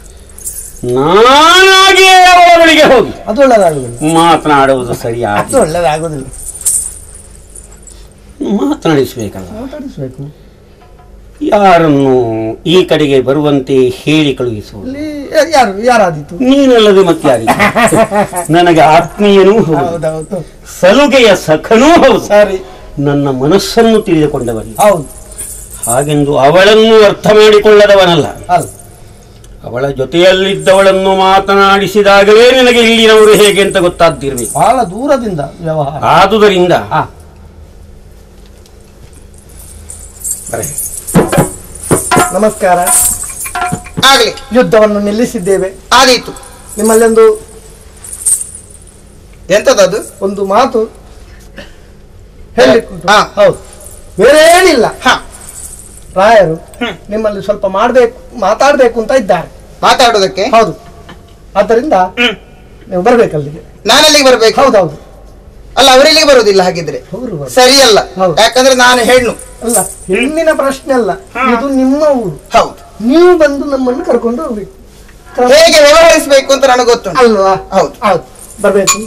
ನಾನಾಗಿಯೇ ಅವಳ ಬಳಿಗೆ ಹೋಗಿ ಅದು ಒಳ್ಳೇದಾಗುದಿಲ್ಲ ಮಾತನಾಡುವುದು ಅದು ಸರಿಯಾಗಿ ಒಳ್ಳೇದಾಗುದಿಲ್ಲ ಮಾತನಾಡಿಸಬೇಕಲ್ಲ ಮಾತಾಡಿಸ್ಬೇಕು ಯಾರನ್ನು ಈ ಕಡೆಗೆ ಬರುವಂತೆ ಹೇಳಿ ಕಳುಹಿಸುವುದು ಇಲ್ಲಿ ಯಾ- ಯಾರು ಯಾರಾದೀತು ನೀನಲ್ಲದೆ ಮತ್ತೆ ಯಾರಿಗೆ ನನಗೆ ಆತ್ಮೀಯನೂ ಹೌದು ಹೌದೌದು ಸಲುಗೆಯ ಸಖನೂ ಹೌದು ಸರಿ ನನ್ನ ಮನಸ್ಸನ್ನು ತಿಳಿದುಕೊಂಡವನು ಹೌದು ಹಾಗೆಂದು ಅವಳನ್ನು ಅರ್ಥ ಮಾಡಿಕೊಳ್ಳದವನಲ್ಲ ಅಲ್ಲ ಅವಳ ಜೊತೆಯಲ್ಲಿದ್ದವಳನ್ನು ಮಾತನಾಡಿಸಿದಾಗಲೇ ನಿನಗೆ ಇಲ್ಲಿನವರು ಹೇಗೆ ಅಂತ ಗೊತ್ತಾಗ್ತಿರ್ಬೇಕು ಬಹಳ ದೂರದಿಂದ ವ್ಯವಹಾರ ಆದುದರಿಂದ ಆ. ಬರೆ. ನಮಸ್ಕಾರ ಆಗ್ಲಿ ಯುದ್ಧವನ್ನು ನಿಲ್ಲಿಸಿದ್ದೇವೆ ಆದೀತು ನಿಮ್ಮಲ್ಲಿ ಒಂದು ಎಂತದದು ಒಂದು ಮಾತು ಹೇಳಲಿಕ್ಕುಂಟು ಹಾ. ಹೌದು ಬೇರೆ ಏನಿಲ್ಲ ಹ ರಾಯರು ನಿಮ್ಮಲ್ಲಿ ಸ್ವಲ್ಪ ಮಾಡ್ಬೇಕು ಮಾತಾಡ್ಬೇಕು ಅಂತ ಇದ್ದಾರೆ ಮಾತಾಡೋದಕ್ಕೆ ಹೌದು ಆದ್ದರಿಂದ ನೀವು ಬರ್ಬೇಕಲ್ಲಿಗೆ ನಾನಲ್ಲಿಗೆ ಬರ್ಬೇಕು ಹೌದೌದು ಅಲ್ಲ ಅವರಿಲ್ಲಿಗೆ ಬರುವುದಿಲ್ಲ ಹಾಗಿದ್ರೆ ಅವರು ಬರು- ಸರಿಯಲ್ಲ ಹೌದು. ಯಾಕಂದ್ರೆ ನಾನು ಹೆಣ್ಣು ಅಲ್ಲ ಹೆಣ್ಣಿನ ಪ್ರಶ್ನೆ ಅಲ್ಲ ಇದು ನಿಮ್ಮ ಊರು ಹೌದು ನೀವು ಬಂದು ನಮ್ಮನ್ನು ಕರ್ಕೊಂಡು ಹೋಗ್ಬೇಕು ಹೇಗೆ ವ್ಯವಹರಿಸಬೇಕು ಅಂತ ನನಗೆ ಗೊತ್ತುಂಟು ಅಲ್ವಾ ಹೌದು ಹೌದು ಬರ್ಬೇಕು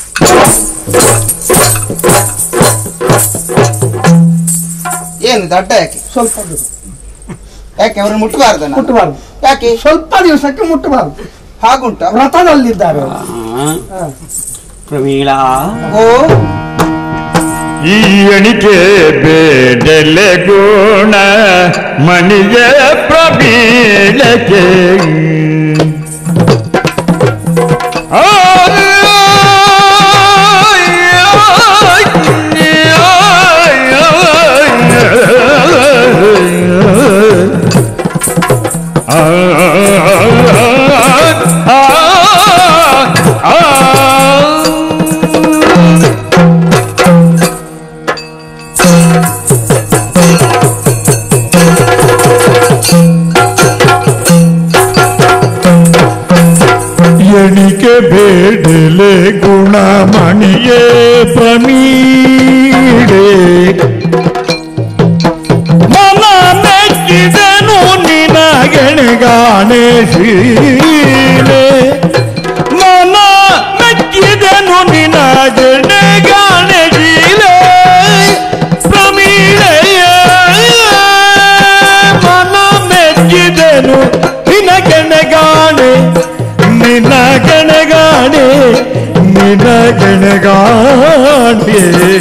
ಏನು ದಡ್ಡ ಯಾಕೆ ಸ್ವಲ್ಪ ದಿವಸ ಯಾಕೆ ಅವ್ರನ್ನ ಮುಟ್ಟಬಾರ್ದ ಮುಟ್ಟಬಾರ್ದು ಯಾಕೆ ಸ್ವಲ್ಪ ದಿವಸಕ್ಕೆ ಮುಟ್ಟಬಾರ್ದು ಹಾಗುಂಟ ವ್ರತದಲ್ಲಿದ್ದಾರೆ ಅವರು. ಆ, ಪ್ರಮೀಳಾ ಓ ಈ ಎಣಿಕೆ ಬೇಡೆಲೆ ಗುಣ ಮಣಿಗೆ ಪ್ರಬೀಳಕ್ಕೆ ಆ, ಆ, ಆ, ಆ, ಆ. ಎಣಿಕೆ ಬೇಡಲೆ ಗುಣಮಣಿಯೇ ಪ್ರಮೀಡೆ ಮನ ಮೆಚ್ಚಿದನು ನಿನಗೆಣಗಾಣೆ ಶೀಲೆ ಮನ ಮೆಚ್ಚಿದನು ನಿನಗೆಣಗಾಣೆ ಶೀಲೆ ಪ್ರಮೀಳೆಯ ಮನ ಮೆಚ್ಚಿದನು ನಿನಗೆಣಗಾಣೆ ನಿನಗೆಣಗಾಣೆ ನಿನಗೆಣಗಾಣೆ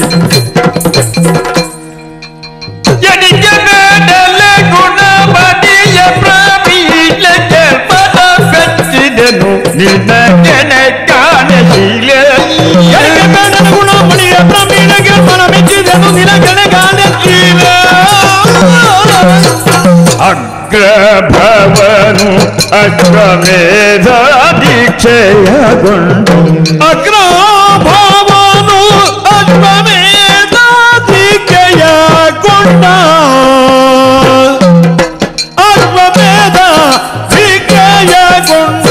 ಎನಿಗೆ ಬೇಡಲೆ ಗುಣಮಣಿಯ ಪ್ರಮೀಳಕ್ಕೆ ಪದ ಬೆಚ್ಚಿದನು ನಿನಗೆಣಗಾಣೆ ಶೀಲೆ ಎನಿಗೆ ಬೇಡಲೆ ಗುಣಮಣಿಯ ಪ್ರಮೀಳಗೆ ಮನ ಮೆಚ್ಚಿದನು ನಿನಗೆಣಗಾಣೆ ಶೀಲೆ ಅಗ್ರಭವನು ಅಶ್ವಮೇಧ ದೀಕ್ಷೆಯಗೊಂಡು ಅಗ್ರಭವನು ಅಶ್ವಮೇಧ ದೀಕ್ಷೆಯಗೊಂಡ ಅಶ್ವಮೇಧ ದೀಕ್ಷೆಯಗೊಂಡ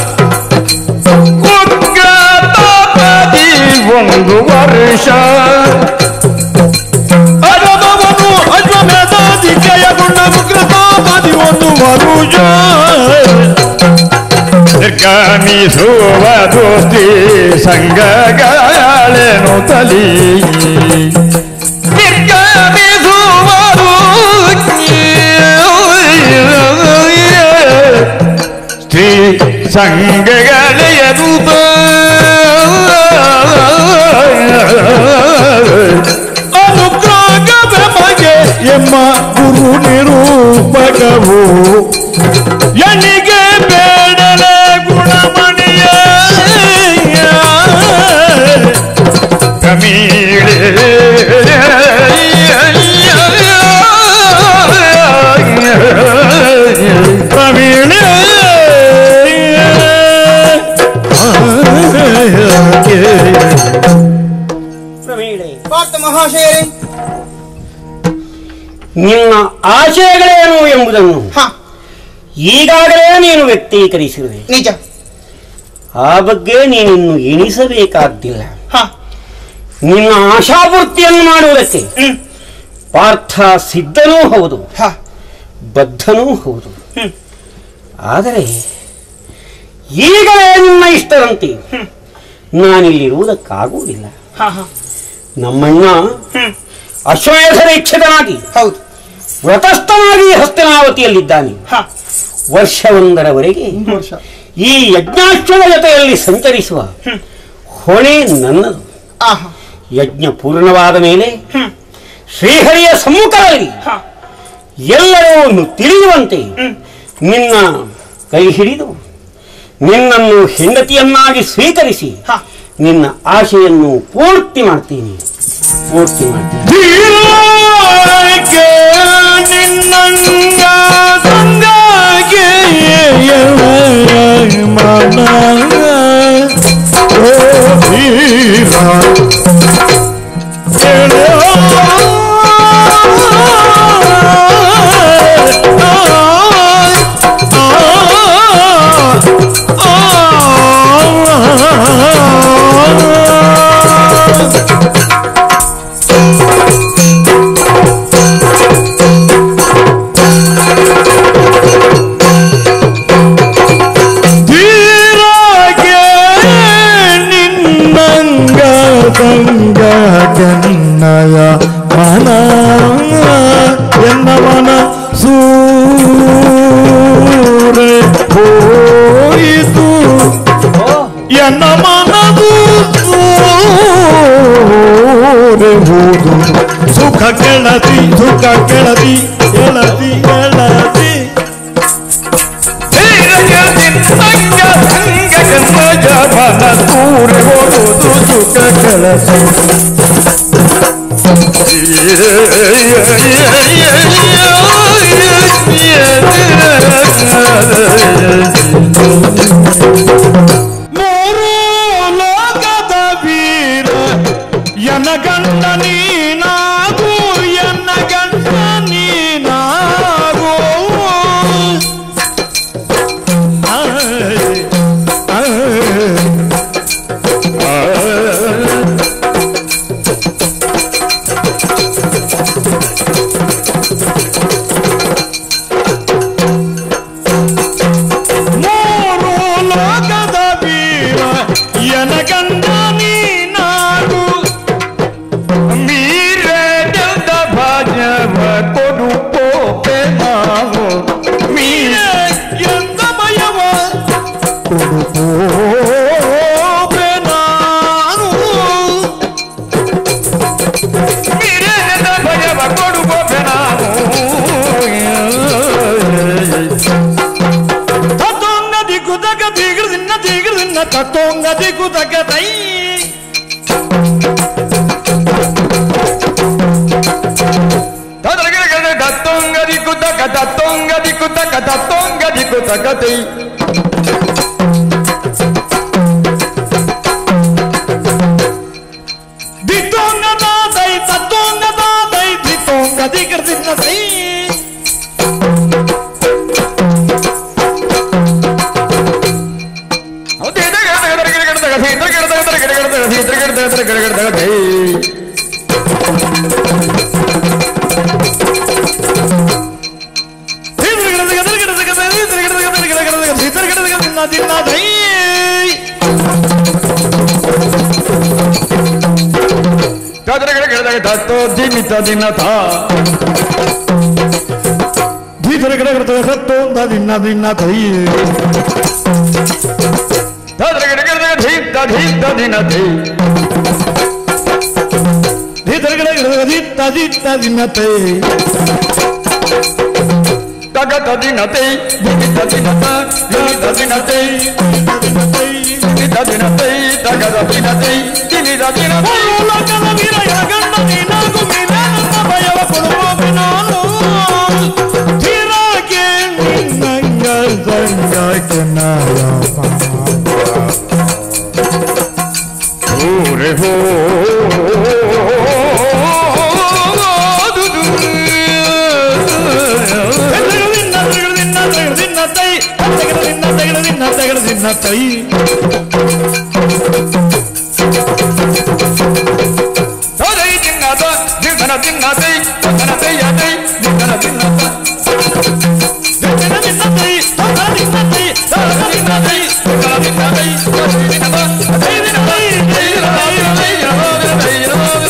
ಉಗ್ರತಾಪದಿ ಒಂದು ವರ್ಷ ಅರದವನು ಅಶ್ವಮೇಧಾದಿ ಜಯಗೊಂಡ ಉಗ್ರತಾಪದಿ ಒಂದು ವರುಷ ನಿರ್ಗಮಿಸುವ ದೋಸ್ತಿ ಸಂಘಗಳೇನು ತಲಿ ನಿರ್ಗಮಿಸುವರು ಸ್ತ್ರೀ ಸಂಘಗಳೆಯದು ಅನುಗ್ರಹವೇ ಮಗೆ ಎಮ್ಮ ಗುರು ನಿರೂಪಕವು ಎನಿಗೆ ಬೇಡಲೆ ಗುಣಮಣಿಯ ಕಮೀಳೆ ಪ್ರವೀಣ ಪ್ರಮೀಳೆ ಪಾರ್ಥ ಮಹಾಶಯರೇ ನಿನ್ನ ಆಶಯಗಳೇನು ಎಂಬುದನ್ನು ಹ ಈಗಾಗಲೇ ನೀನು ವ್ಯಕ್ತೀಕರಿಸಿರುವೆ ನಿಜ ಆ ಬಗ್ಗೆ ನೀನಿನ್ನು ಎಣಿಸಬೇಕಾದ್ದಿಲ್ಲ ಹ ನಿನ್ನ ಆಶಾಪೂರ್ತಿಯನ್ನು ಮಾಡುವುದಕ್ಕೆ ಹ್ಮ್. ಪಾರ್ಥ ಸಿದ್ಧನೂ ಹೌದು ಹ ಬದ್ಧನೂ ಹೌದು ಹ್ಮ್. ಆದರೆ ಈಗಲೇ ನಿನ್ನ ಇಷ್ಟದಂತೆ ನಾನಿಲ್ಲಿರುವುದಕ್ಕಾಗುವುದಿಲ್ಲ ಹ ಹ ನಮ್ಮಣ್ಣ ಹ್ಮ್. ಅಶ್ವಮೇಧರ ಇಚ್ಛಿತನಾಗಿ ಹೌದು ವ್ರತಸ್ಥನಾಗಿ ಹಸ್ತಿನಾವತಿಯಲ್ಲಿದ್ದಾನೆ ಹ ವರ್ಷವೊಂದರವರೆಗೆ ವರ್ಷ ಈ ಯಜ್ಞಾಶ್ವದ ಜೊತೆಯಲ್ಲಿ ಸಂಚರಿಸುವ ಹೊಣೆ ನನ್ನದು ಆಹ ಯಜ್ಞ ಪೂರ್ಣವಾದ ಮೇಲೆ ಹ್ಮ್. ಶ್ರೀಹರಿಯ ಸಮ್ಮುಖದಲ್ಲಿ ಹ ಎಲ್ಲರೂ ತಿಳಿಯುವಂತೆ ನಿನ್ನ ಕೈ ಹಿಡಿದು ನಿನ್ನನ್ನು ಹೆಂಡತಿಯನ್ನಾಗಿ ಸ್ವೀಕರಿಸಿ ಹ. ನಿನ್ನ ಆಶೆಯನ್ನು ಪೂರ್ತಿ ಮಾಡ್ತೀನಿ ಪೂರ್ತಿ ಮಾಡ್ತೀನಿ ಧೀರಕ್ಕೆ ನಿನ್ನಂಗ ಗಂಗಾಗೆ ಮನ ಓ ಧೀರ ಆ ಹೋಯಿತು ಎನ್ನ ಮನದು ದೂರೆ ಹೋದು ಸುಖ ಕೆಳದಿ ಸುಖ ಕೆಳದಿ ಎಳದಿ ಎಳದಿ ದೂರೆ ಹೋಗುವುದು ಸುಖ ಕೆಲಸ ಮೂರು ಲೋಕದ ವೀರ ಎನ್ನ ಗಂಡ ನೀನಾಗು ಎನ್ನ ಗಂಡ ನೀನಾಗು ಆಯ್, ಆಯ್, ಆಯ್. ಮೂರು ಲೋಕದ ವೀರ ಎನಗಂಡ ನೀನಾಗು ಮೀರೆದ ಭಾಜವ ಕೊಡು ಪೋಪೆ ನಾವು ಮೀರೆ ಎಂದ ಭಯವ ಕೊಡು ಪೋಪೆ ನಾನು ಮೀರೆದ ಭಯವ ಕೊಡು ಪೋಪೆ ನಾನು ತತ್ತೊಂಗ ದಿಕ್ಕುದಗ ದಿಗರು ದಿನ್ನ ದಿಗರು ದಿನ್ನ ತತ್ತೊಂಗ ದಿಕ್ಕುದಗ ದೈ ತತ್ತೊಂಗ ದಿಕ್ಕುದಗ ತತ್ತೊಂಗ ದಿಕ್ಕುದಗ ತತ್ತೊಂಗ ದಿಕ್ಕುದಗ ದೈ ದಿತ್ತೊಂಗ ದೈ ತತ್ತೊಂಗ ದೈ ದಿತ್ತೊಂಗ ದಿಗರು ದಿನ್ನ ದೈ ದಿಮಿತ ದಿನತ ಧೀತರ ಗಿಡ ಗಿಡ ಸತ್ತು ದಿನ ದಿನ ತೈ ದಿನತೆ ತಗತ ದಿನತೆ ದಿಮಿತ ದಿನತ ದಿಮಿತ ದಿನತೆ ದಿಮಿತ ದಿನತೆ ತಗದ ದಿನತೆ ದಿಮಿತ ದಿನತೆ ಲೋಕದ ವೀರ ಗಂಡ ನೀನಾಗು ಮೀನೆ ನನ್ನ ಭಯವ ಕೊಡುವ ನಾನು ತೀರಾಗೆ ನಿನ್ನಂಗ ಸಂಗಕ್ಕೆ ನಾಯ ಊರೆ ಹೋ ತೈ ತೈ ತಿನ್ನದ ದಿನ ತಿನ್ನದೈ ತನ ತೈಯದೈ ದಿನ ತಿನ್ನದ ದಿನ ತಿನ್ನದೈ ತನ ತಿನ್ನದೈ ತನ ತಿನ್ನದೈ ತನ ತಿನ್ನದೈ ತನ ತಿನ್ನದ ತೈ ದಿನದೈ ತೈ ದಿನದೈ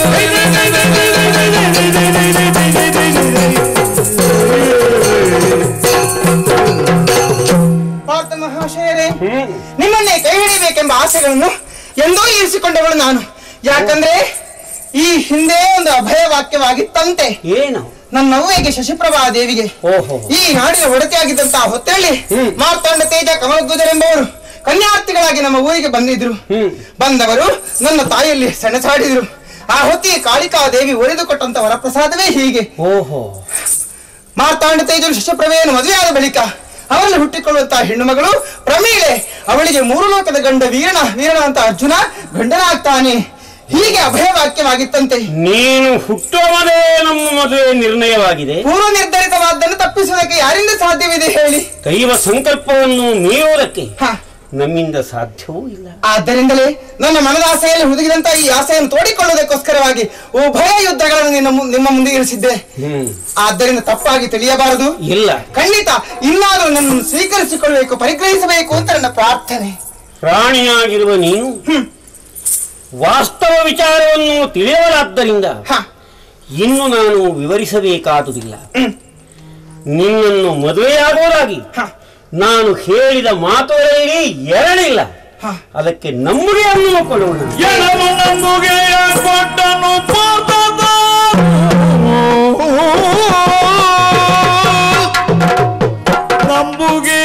ಪಾರ್ಥ ಮಹಾಶಯರೇ ನಿಮ್ಮನ್ನೇ ಕೈ ಹಿಡಿಬೇಕೆಂಬ ಆಸೆಗಳನ್ನು ಎಂದೋ ಇರಿಸಿಕೊಂಡವಳು ನಾನು ಯಾಕಂದ್ರೆ ಈ ಹಿಂದೆ ಒಂದು ಅಭಯ ವಾಕ್ಯವಾಗಿತ್ತಂತೆ ಏನು ನನ್ನವ್ವೆಗೆ ಶಶಿಪ್ರಭಾ ದೇವಿಗೆ ಓಹೋ ಈ ನಾಡಿನ ಒಡತಿಯಾಗಿದ್ದಂತಹ ಹೊತ್ತಲ್ಲಿ ಮಾರ್ತಾಂಡ ತೇಜ ಕಮಲಗುಜರೆಂಬವರು ಕನ್ಯಾರ್ಥಿಗಳಾಗಿ ನಮ್ಮ ಊರಿಗೆ ಬಂದಿದ್ರು ಹ್ಮ್. ಬಂದವರು ನನ್ನ ತಾಯಿಯಲ್ಲಿ ಸೆಣಸಾಡಿದ್ರು ಆ ಹೊತ್ತಿಗೆ ಕಾಳಿಕಾ ದೇವಿ ಒರೆದು ಕೊಟ್ಟಂತ ವರಪ್ರಸಾದವೇ ಹೀಗೆ ಓಹೋ ಮಾರ್ತಾಂಡ ತೇಜರು ಶಶಪ್ರಭೆಯನ್ನು ಮದುವೆಯಾದ ಬಳಿಕ ಅವರಲ್ಲಿ ಹುಟ್ಟಿಕೊಳ್ಳುವಂತಹ ಹೆಣ್ಣು ಮಗಳು ಪ್ರಮೀಳೆ ಅವಳಿಗೆ ಮೂರು ಲೋಕದ ಗಂಡ ವೀರಣ ವೀರಣ ಅಂತ ಅರ್ಜುನ ಗಂಡನಾಗ್ತಾನೆ ಹೀಗೆ ಅಭಯ ವಾಕ್ಯವಾಗಿತ್ತಂತೆ ನೀನು ಹುಟ್ಟುವ ಮೊದಲೇ ನಮ್ಮ ಮದುವೆ ನಿರ್ಣಯವಾಗಿದೆ ಪೂರ್ವ ನಿರ್ಧರಿತವಾದ್ದನ್ನು ತಪ್ಪಿಸುವುದಕ್ಕೆ ಯಾರಿಂದ ಸಾಧ್ಯವಿದೆ ಹೇಳಿ ದೈವ ಸಂಕಲ್ಪವನ್ನು ಮೀರುವುದಕ್ಕೆ ಹ ನಮ್ಮಿಂದ ಸಾಧ್ಯವೂ ಇಲ್ಲ ಆದ್ದರಿಂದಲೇ ನನ್ನ ಮನದ ಆಸೆಯಲ್ಲಿ ಹುದುಗಿದಂತ ಈ ಆಸೆಯನ್ನು ತೋಡಿಕೊಳ್ಳುವುದಕ್ಕೋಸ್ಕರವಾಗಿ ಉಭಯ ಯುದ್ಧಗಳನ್ನು ನಿನ್ನ ಮು- ನಿಮ್ಮ ಮುಂದೆ ಇರಿಸಿದ್ದೆ ಹ್ಮ್ ಆದ್ದರಿಂದ ತಪ್ಪಾಗಿ ತಿಳಿಯಬಾರದು ಇಲ್ಲ ಖಂಡಿತ ಇನ್ನಾದರೂ ನನ್ನನ್ನು ಸ್ವೀಕರಿಸಿಕೊಳ್ಳಬೇಕು ಪರಿಗ್ರಹಿಸಬೇಕು ಅಂತ ನನ್ನ ಪ್ರಾರ್ಥನೆ ಪ್ರಾಣಿಯಾಗಿರುವ ನೀನು ವಾಸ್ತವ ವಿಚಾರವನ್ನು ತಿಳಿಯವರಾದ್ದರಿಂದ ಹ ಇನ್ನು ನಾನು ವಿವರಿಸಬೇಕಾದುದಿಲ್ಲ ನಿನ್ನನ್ನು ಮದುವೆಯಾಗುವುದಾಗಿ ನಾನು ಹೇಳಿದ ಮಾತುಗಳಲ್ಲಿ ಎರಡಿಲ್ಲ ಅದಕ್ಕೆ ನಮ್ಮದೇ ಅನ್ನು ಕೊಡೋಣ ಎಳವು ನಂಬುಗೆಯ ಕೊಟ್ಟನು ಪಾತದ ನಂಬುಗೆ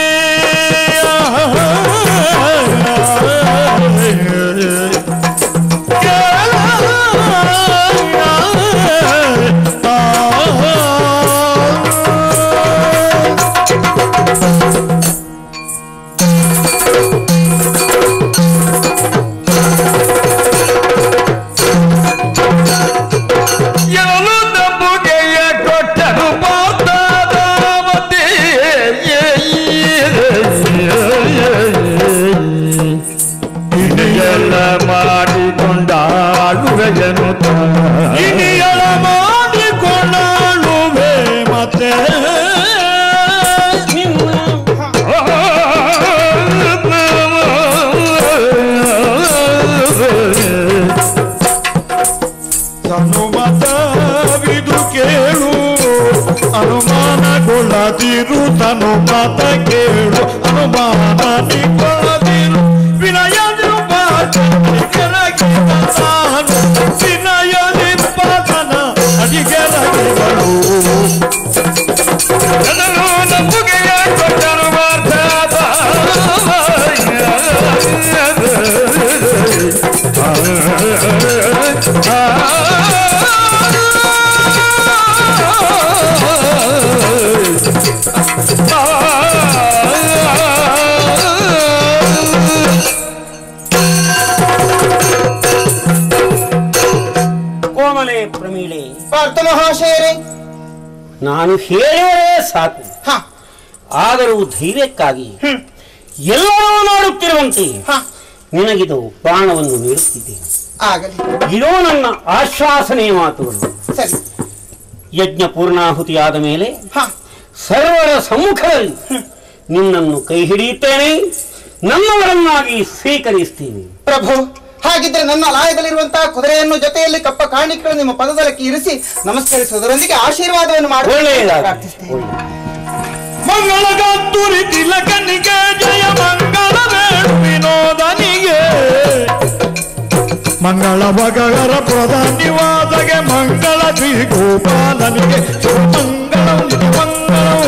ಎಳಲು ನಂಬುಗೆಯ ಕೊಟ್ಟನು ಪಾತದ ಮತೆ ಇನಿಯಲ್ಲ ಮಾಡಿಕೊಂಡಾಳುವೆಯನು ಇನಿಯಳ ಮಾಡಿಕೊಂಡಾಳುವೆ ಮತ್ತೆ ಅನುಮತವಿದು ಕೇಳು ಅನುಮಾನಗೊಳ್ಳದಿರು ತನು ಮತ ಕೇಳು ಅನುಮಾನ ನಿಗೊಳ್ಳದಿರು ವಿನಯ ನಾನು ವಿನಯ ನಿಪಾತನ ಅಡಿಗೆರಗಿಗಳು ಜನರು ನಂಬುಗೆಯ ಕೊಟ್ಟರು ಮಾರ್ಧಾದ ಕೋಮಲೆ ಪ್ರಮೀಳೆ ಪಾರ್ಥ ಮಹಾಶಯರೇ ನಾನು ಹೇಳೇ ಸಾಕು ಹ ಆದರೂ ಧೈರ್ಯಕ್ಕಾಗಿ ಎಲ್ಲರೂ ನೋಡುತ್ತಿರುವಂತೆ ಹ ನಿನಗಿದು ಬಾಣವನ್ನು ನೀಡುತ್ತಿದ್ದೇನೆ ಆಗಲಿ ಇದೋ ನನ್ನ ಆಶ್ವಾಸನೆಯ ಮಾತುಗಳು ಸರಿ ಯಜ್ಞ ಪೂರ್ಣಾಹುತಿಯಾದ ಮೇಲೆ ಹ ಸರ್ವರ ಸಮ್ಮುಖದಲ್ಲಿ ನಿನ್ನನ್ನು ಕೈ ಹಿಡಿಯುತ್ತೇನೆ ನನ್ನವರನ್ನಾಗಿ ಸ್ವೀಕರಿಸ್ತೀನಿ ಪ್ರಭು ಹಾಗಿದ್ರೆ ನನ್ನ ಲಾಯದಲ್ಲಿರುವಂತಹ ಕುದುರೆಯನ್ನು ಜೊತೆಯಲ್ಲಿ ಕಪ್ಪ ಕಾಣಿಕೆಗಳು ನಿಮ್ಮ ಪದದಲಕ್ಕೆ ಇರಿಸಿ ನಮಸ್ಕರಿಸುವುದರೊಂದಿಗೆ ಆಶೀರ್ವಾದವನ್ನು ಮಾಡಿ ಒಳ್ಳೆಯದಾಗಲಿ ಪ್ರಾರ್ಥಿಸ್ತೇನೆ ಒಳ್ಳೆಯದು. ಮಂಗಳಗತ್ತುರಿ ತಿಲಕನಿಗೆ ಜಯ ಮಂಗಳ ವೇಣು ವಿನೋದನಿಗೆ ಮಂಗಳ ಬಗರ ಪ್ರಧಾನಿವಾದಗೆ ಮಂಗಳ ಶ್ರೀ ಗೋಪಾಲನಿಗೆ ಮಂಗಳ ಮಂಗಳ